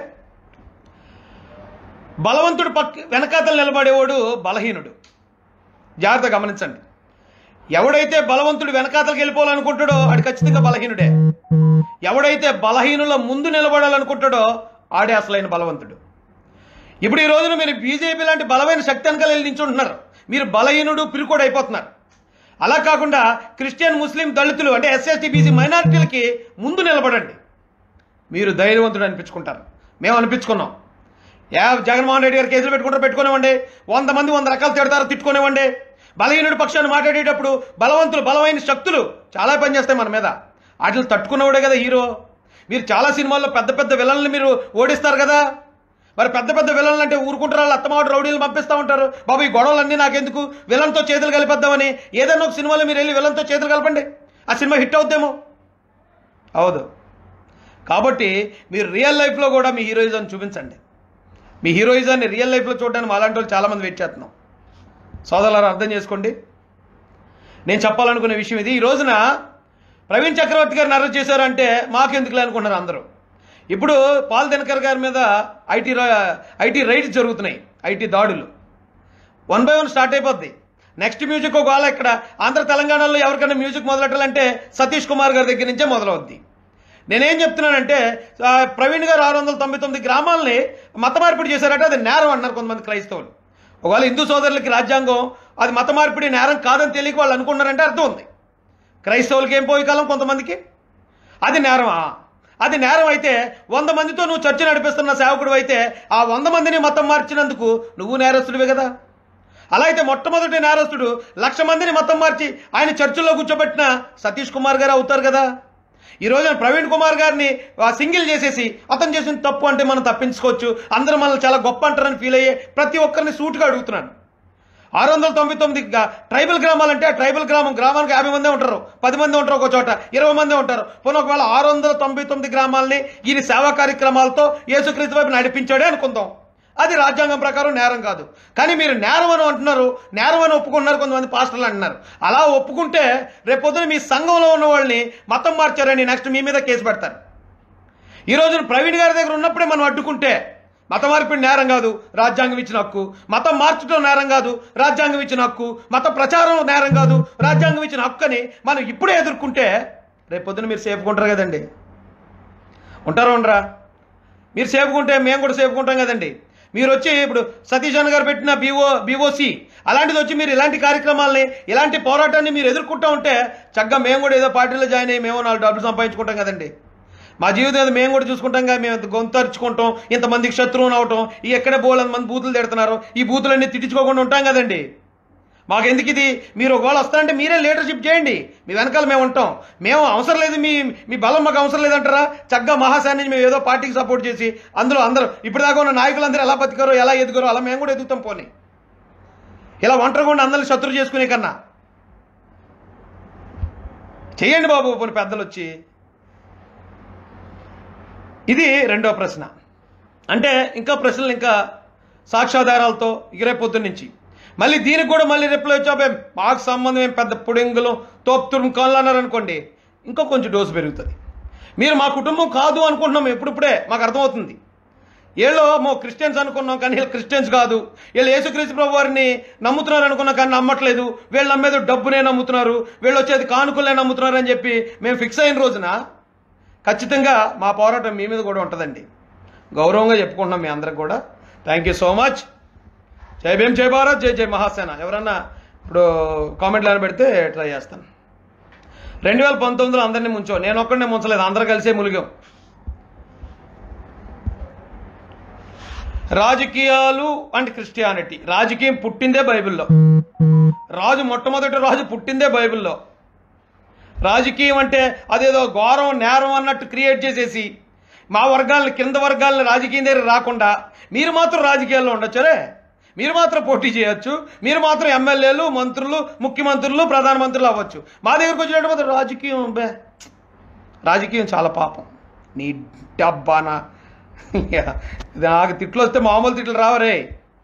బలవంతుడు పక్క వెనకాతలు నిలబడేవాడు బలహీనుడు జాగ్రత్త గమనించండి ఎవడైతే బలవంతుడు వెనకాతలకు వెళ్ళిపోవాలనుకుంటాడో ఆడు ఖచ్చితంగా బలహీనుడే ఎవడైతే బలహీనుల ముందు నిలబడాలనుకుంటాడో ఆడే అసలైన బలవంతుడు ఇప్పుడు ఈ రోజున మీరు బీజేపీ లాంటి బలమైన శక్తి వెనకాల వెళ్ళి నించుంటున్నారు మీరు బలహీనుడు పిరుకోడు అయిపోతున్నారు అలా కాకుండా క్రిస్టియన్ ముస్లిం దళితులు అంటే ఎస్ఎస్టీ బీసీ మైనారిటీలకి ముందు నిలబడండి మీరు ధైర్యవంతుడు అనిపించుకుంటారు మేము అనిపించుకున్నాం యా జగన్మోహన్ రెడ్డి గారు కేసులు పెట్టుకుంటారు పెట్టుకునేవ్వండి వంద మంది వంద రకాలు తిడతారు తిట్టుకునేవ్వండి బలహీనుడి పక్షాన్ని మాట్లాడేటప్పుడు బలవంతులు బలమైన శక్తులు చాలా పనిచేస్తాయి మన మీద వాటిని తట్టుకున్నవాడే కదా హీరో మీరు చాలా సినిమాల్లో పెద్ద పెద్ద విలన్లు మీరు ఓడిస్తారు కదా మరి పెద్ద పెద్ద విలన్లు అంటే ఊరుకుంటారు వాళ్ళు అత్తమాటు రౌడీలు పంపిస్తూ ఉంటారు బాబు ఈ గొడవలన్నీ నాకెందుకు విలన్తో చేతులు కలిపేద్దామని ఏదైనా ఒక సినిమాలో మీరు వెళ్ళి విలన్తో చేతులు కలపండి ఆ సినిమా హిట్ అవుద్దేమో అవదు కాబట్టి మీరు రియల్ లైఫ్లో కూడా మీ హీరోయిజం చూపించండి మీ హీరోయిజాన్ని రియల్ లైఫ్లో చూడడానికి అలాంటి వాళ్ళు చాలామంది వెయిట్ చేస్తున్నాం సోదరులారా అర్థం చేసుకోండి నేను చెప్పాలనుకునే విషయం ఇది ఈ రోజున ప్రవీణ్ చక్రవర్తి గారిని అరెస్ట్ చేశారంటే మాకెందుకులే అనుకుంటున్నారు అందరూ ఇప్పుడు పాల్ దినకర్ గారి మీద ఐటీ ఐటీ రైడ్స్ జరుగుతున్నాయి ఐటీ దాడులు వన్ బై వన్ స్టార్ట్ అయిపోద్ది నెక్స్ట్ మ్యూజిక్ ఒకవేళ ఇక్కడ ఆంధ్ర తెలంగాణలో ఎవరికైనా మ్యూజిక్ మొదలెట్టాలంటే సతీష్ కుమార్ గారి దగ్గర నుంచే మొదలవుద్ది నేనేం చెప్తున్నానంటే ఆ, ప్రవీణ్ గారు ఆరు వందల తొంభై తొమ్మిది గ్రామాలని మత మార్పిడి చేశారట అది నేరం అన్నారు కొంతమంది క్రైస్తవులు ఒకవేళ హిందూ సోదరులకి రాజ్యాంగం అది మత మార్పిడి నేరం కాదని తెలియక వాళ్ళు అనుకున్నారంటే అర్థం ఉంది క్రైస్తవులకి ఏం పోయి కాలం కొంతమందికి అది నేరమా అది నేరం అయితే వంద మందితో నువ్వు చర్చ నడిపిస్తున్న సేవకుడు అయితే ఆ వంద మందిని మతం మార్చినందుకు నువ్వు నేరస్తుడివే కదా అలా అయితే మొట్టమొదటి నేరస్తుడు లక్ష మందిని మతం మార్చి ఆయన చర్చిలో కూర్చోబెట్టిన సతీష్ కుమార్ గారు అవుతారు కదా ఈ రోజున ప్రవీణ్ కుమార్ గారిని ఆ, సింగిల్ చేసేసి అతను చేసిన తప్పు అంటే మనం తప్పించుకోవచ్చు అందరూ మనల్ని చాలా గొప్ప అంటారని ఫీల్ అయ్యే ప్రతి ఒక్కరిని సూటుగా అడుగుతున్నాను ఆరు వందల తొంభై తొమ్మిది గా- ట్రైబల్ గ్రామాలంటే ఆ ట్రైబల్ గ్రామం గ్రామానికి యాభై మందే ఉంటారు పది మంది ఉంటారు ఒక చోట ఇరవై మంది ఉంటారు పోనీ ఒకవేళ ఆరు వందల తొంభై తొమ్మిది గ్రామాలని ఈయన సేవా కార్యక్రమాలతో యేసుక్రీస్తు వైపు నడిపించాడే అనుకుందాం అది రాజ్యాంగం ప్రకారం నేరం కాదు కానీ మీరు నేరం అని అంటున్నారు నేరం అని ఒప్పుకున్నారు కొంతమంది పాస్టర్లు అంటున్నారు అలా ఒప్పుకుంటే రేపొద్దున మీ సంఘంలో ఉన్న వాళ్ళని మతం మార్చారని నెక్స్ట్ మీ మీద కేసు పెడతారు ఈ రోజున ప్రవీణ్ గారి దగ్గర ఉన్నప్పుడే మనం అడ్డుకుంటే మత మార్పిడి నేరం కాదు రాజ్యాంగం ఇచ్చిన హక్కు మతం మార్చడం నేరం కాదు రాజ్యాంగం ఇచ్చిన హక్కు మత ప్రచారం నేరం కాదు రాజ్యాంగం ఇచ్చిన హక్కు అని మనం ఇప్పుడే ఎదుర్కొంటే రేపు పొద్దున మీరు సేఫ్గా ఉంటారు కదండి ఉంటారా ఉండరా మీరు సేపుకుంటే మేము కూడా సేపుకుంటాం కదండి మీరు వచ్చి ఇప్పుడు సతీష్ అన్న గారు పెట్టిన బీఓ బీఓసి అలాంటిది వచ్చి మీరు ఇలాంటి కార్యక్రమాలని ఇలాంటి పోరాటాన్ని మీరు ఎదుర్కొంటూ ఉంటే చక్కగా మేము కూడా ఏదో పార్టీలో జాయిన్ అయ్యి మేము నాలుగు డబ్బులు సంపాదించుకుంటాం కదండి మా జీవితం ఏదో మేము కూడా చూసుకుంటాం కదా మేము ఇంత గొంతరుచుకుంటాం ఇంతమందికి శత్రువుని అవటం ఈ ఎక్కడే బోలంత మంది బూతులు తిడుతున్నారు ఈ బూతులన్నీ తిట్టించుకోకుండా ఉంటాం కదండి మాకు ఎందుకు ఇది మీరు ఒకవేళ వస్తారంటే మీరే లీడర్షిప్ చేయండి మీ వెనకాల మేము ఉంటాం మేము అవసరం లేదు మీ మీ బలం మాకు అవసరం లేదంటారా చక్కగా మహాశాన్ని నుంచి మేము ఏదో పార్టీకి సపోర్ట్ చేసి అందులో అందరూ ఇప్పటిదాకా ఉన్న నాయకులందరూ ఎలా బతికారో ఎలా ఎదుగురో అలా మేము కూడా ఎదుగుతాం పోనీ ఇలా ఒంటరిగా ఉండి అందరిని శత్రు చేసుకునే కన్నా చేయండి బాబు పోనీ పెద్దలు వచ్చి ఇది రెండో ప్రశ్న అంటే ఇంకా ప్రశ్నలు ఇంకా సాక్ష్యాధారాలతో ఇక రేపు పొద్దున్న నుంచి మళ్ళీ దీనికి కూడా మళ్ళీ రిప్లై వచ్చాబే మాకు సంబంధం ఏం పెద్ద పుడింగులు తోపుతురు కాళ్ళు అన్నారు అనుకోండి ఇంకో కొంచెం డోసు పెరుగుతుంది మీరు మా కుటుంబం కాదు అనుకుంటున్నాం ఎప్పుడిప్పుడే మాకు అర్థమవుతుంది వీళ్ళు మో క్రిస్టియన్స్ అనుకున్నాం కానీ వీళ్ళు క్రిస్టియన్స్ కాదు వీళ్ళు యేసుక్రీస్తు ప్రభు వారిని నమ్ముతున్నారు అనుకున్నాం కానీ నమ్మట్లేదు వీళ్ళు నమ్మేది డబ్బునే నమ్ముతున్నారు వీళ్ళు వచ్చేది కానుకలే నమ్ముతున్నారు అని చెప్పి మేము ఫిక్స్ అయిన రోజున ఖచ్చితంగా మా పోరాటం మీ మీద కూడా ఉంటుందండి గౌరవంగా చెప్పుకుంటున్నాం మీ అందరికి కూడా థ్యాంక్ యూ సో మచ్ జై భీమ్ జై భారత్ జై జై మహాసేన ఎవరన్నా ఇప్పుడు కామెంట్లు అని పెడితే ట్రై చేస్తాను రెండు వేల పంతొమ్మిదిలో అందరినీ ముంచో నేను ఒక్కడనే ముంచలేదు అందరూ కలిసే ములిగాం రాజకీయాలు అండ్ క్రిస్టియానిటీ రాజకీయం పుట్టిందే బైబిల్లో రాజు మొట్టమొదటి రాజు పుట్టిందే బైబిల్లో రాజకీయం అంటే అదేదో ఘోరం నేరం అన్నట్టు క్రియేట్ చేసేసి మా వర్గాలను కింద వర్గాలను రాజకీయం దగ్గర రాకుండా మీరు మాత్రం రాజకీయాల్లో ఉండొచ్చరే మీరు మాత్రం పోటీ చేయొచ్చు మీరు మాత్రం ఎమ్మెల్యేలు మంత్రులు ముఖ్యమంత్రులు ప్రధానమంత్రులు అవ్వచ్చు మా దగ్గరకు వచ్చినట్టు మాత్రం రాజకీయం బే రాజకీయం చాలా పాపం నీ డబ్బానా ఇది నాకు తిట్లు వస్తే మామూలు తిట్లు రావరే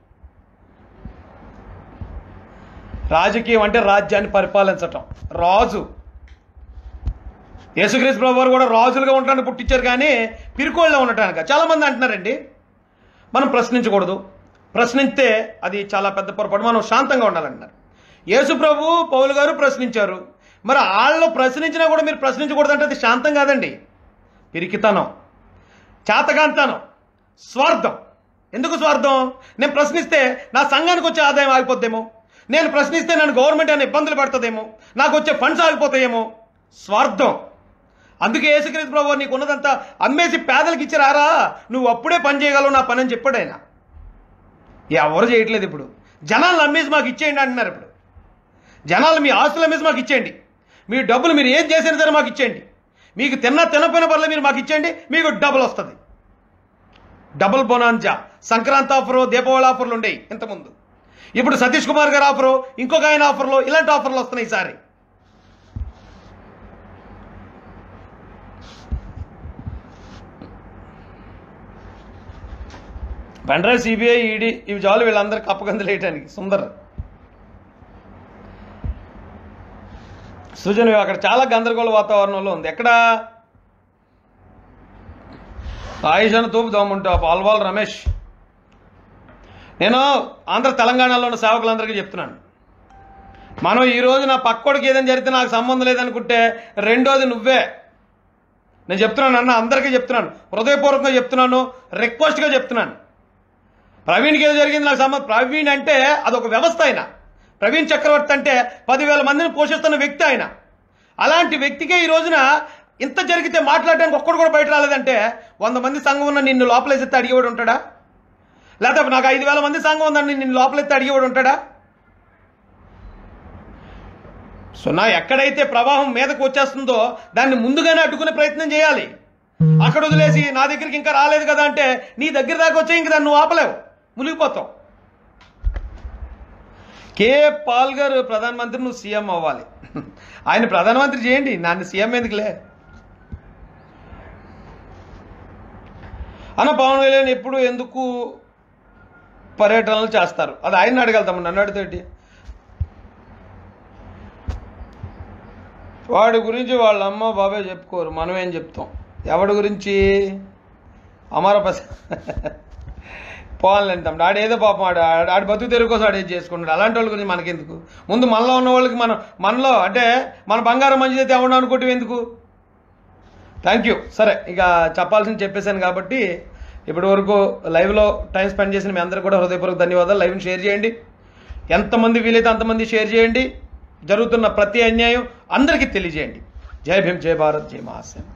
రాజకీయం అంటే రాజ్యాన్ని పరిపాలించటం రాజు యేసుక్రీస్తు ప్రభు వారు కూడా రాజులుగా ఉండటానికి పుట్టించారు కానీ పిరుకోళ్ళలో ఉండటానికి చాలా మంది అంటున్నారండి మనం ప్రశ్నించకూడదు ప్రశ్నిస్తే అది చాలా పెద్ద పొరపాటు మనం శాంతంగా ఉండాలంటున్నారు యేసు ప్రభు పౌలు గారు ప్రశ్నించారు మరి వాళ్ళు ప్రశ్నించినా కూడా మీరు ప్రశ్నించకూడదు అంటే అది శాంతం కాదండి పిరికితనం చేతగాంతనం స్వార్థం ఎందుకు స్వార్థం నేను ప్రశ్నిస్తే నా సంఘానికి వచ్చే ఆదాయం ఆగిపోద్దేమో నేను ప్రశ్నిస్తే నన్ను గవర్నమెంట్ అని ఇబ్బందులు పడుతుందేమో నాకు వచ్చే ఫండ్స్ ఆగిపోతాయేమో స్వార్థం అందుకే యేసుక్రీస్తు ప్రభు నీకు ఉన్నదంతా అమ్మేసి పేదలకు ఇచ్చిరారా నువ్వు అప్పుడే పని చేయగలవు నా పని అని చెప్పాడు ఆయన ఎవరు చేయట్లేదు ఇప్పుడు జనాలను అమ్మేసి మాకు ఇచ్చేయండి అంటున్నారు ఇప్పుడు జనాలు మీ ఆస్తులు అమ్మేసి మాకు ఇచ్చేయండి మీ డబ్బులు మీరు ఏం చేసినా సరే మాకు ఇచ్చేయండి మీకు తిన్నా తినపోయిన పర్లేదు మీరు మాకు ఇచ్చేయండి మీకు డబుల్ వస్తుంది double bonanza Sankranti offer Deepavali ఆఫర్లు ఉండేవి ఇంతకుముందు ఇప్పుడు సతీష్ కుమార్ గారి ఆఫరు ఇంకొక ఆయన ఆఫర్లు ఇలాంటి ఆఫర్లు వస్తున్నాయి ఈసారి పెండ్రైవ్ సిబిఐ ఈడీ ఇవి చాలు వీళ్ళందరికీ అప్పగందులు వేయటానికి సుందర్ సృజన అక్కడ చాలా గందరగోళ వాతావరణంలో ఉంది ఎక్కడ ఆయుషాన్ని తూపు దోమంటా పాల్వాల్ రమేష్ నేను ఆంధ్ర తెలంగాణలో ఉన్న సేవకులందరికీ చెప్తున్నాను మనం ఈ రోజు నా పక్కోడికి ఏదైనా జరిగితే నాకు సంబంధం లేదనుకుంటే రెండోది నువ్వే నేను చెప్తున్నాను అన్న అందరికీ చెప్తున్నాను హృదయపూర్వకంగా చెప్తున్నాను రిక్వెస్ట్గా చెప్తున్నాను ప్రవీణ్కి ఏదో జరిగింది నాకు సంబంధం ప్రవీణ్ అంటే అదొక వ్యవస్థ ఆయన ప్రవీణ్ చక్రవర్తి అంటే పదివేల మందిని పోషిస్తున్న వ్యక్తి ఆయన అలాంటి వ్యక్తికే ఈ రోజున ఇంత జరిగితే మాట్లాడడానికి ఒక్కడు కూడా బయట రాలేదంటే వంద మంది సంఘం ఉన్న నిన్ను లోపలేసేస్తే అడిగేవాడు ఉంటాడా లేకపోతే నాకు ఐదు వేల మంది సంఘం ఉందని నిన్ను లోపలెత్తి అడిగేవాడు ఉంటాడా సో నా ఎక్కడైతే ప్రవాహం మీదకు వచ్చేస్తుందో దాన్ని ముందుగానే అడ్డుకునే ప్రయత్నం చేయాలి అక్కడ వదిలేసి నా దగ్గరికి ఇంకా రాలేదు కదా అంటే నీ దగ్గర దాకా వచ్చే ఇంక దాన్ని నువ్వు ఆపలేవు మునిగిపోతావు కే పాల్ గారు ప్రధానమంత్రి నువ్వు సీఎం అవ్వాలి ఆయన ప్రధానమంత్రి చేయండి నన్ను సీఎం ఎందుకులే అన్న పవన్ కళ్యాణ్ ఎప్పుడు ఎందుకు పర్యటనలు చేస్తారు అది ఆయన అడగలుగుతాము నన్ను అడిగితే వాడి గురించి వాళ్ళ అమ్మ బాబాయ్ చెప్పుకోరు మనం ఏం చెప్తాం ఎవడి గురించి అమర పస పోవాలని తమ్ముడు ఆడు ఏదో పాపం ఆడు ఆడు- ఆడు బతుకు తెరుగు కోసం ఆడు ఏది చేసుకుంటాడు అలాంటి వాళ్ళ గురించి మనకెందుకు ముందు మనలో ఉన్న వాళ్ళకి మనం మనలో అంటే మన బంగారం మంచిదైతే ఎవడు అనుకోవటం ఎందుకు థ్యాంక్ యూ సరే ఇక చెప్పాల్సింది చెప్పేశాను కాబట్టి ఇప్పటి వరకు లైవ్లో టైం స్పెండ్ చేసిన మీ అందరికీ కూడా హృదయపూర్వక ధన్యవాదాలు లైవ్ని షేర్ చేయండి ఎంతమంది వీలైతే అంతమంది షేర్ చేయండి జరుగుతున్న ప్రతి అన్యాయం అందరికీ తెలియజేయండి జై భీమ్ జై భారత్ జై మహాశయం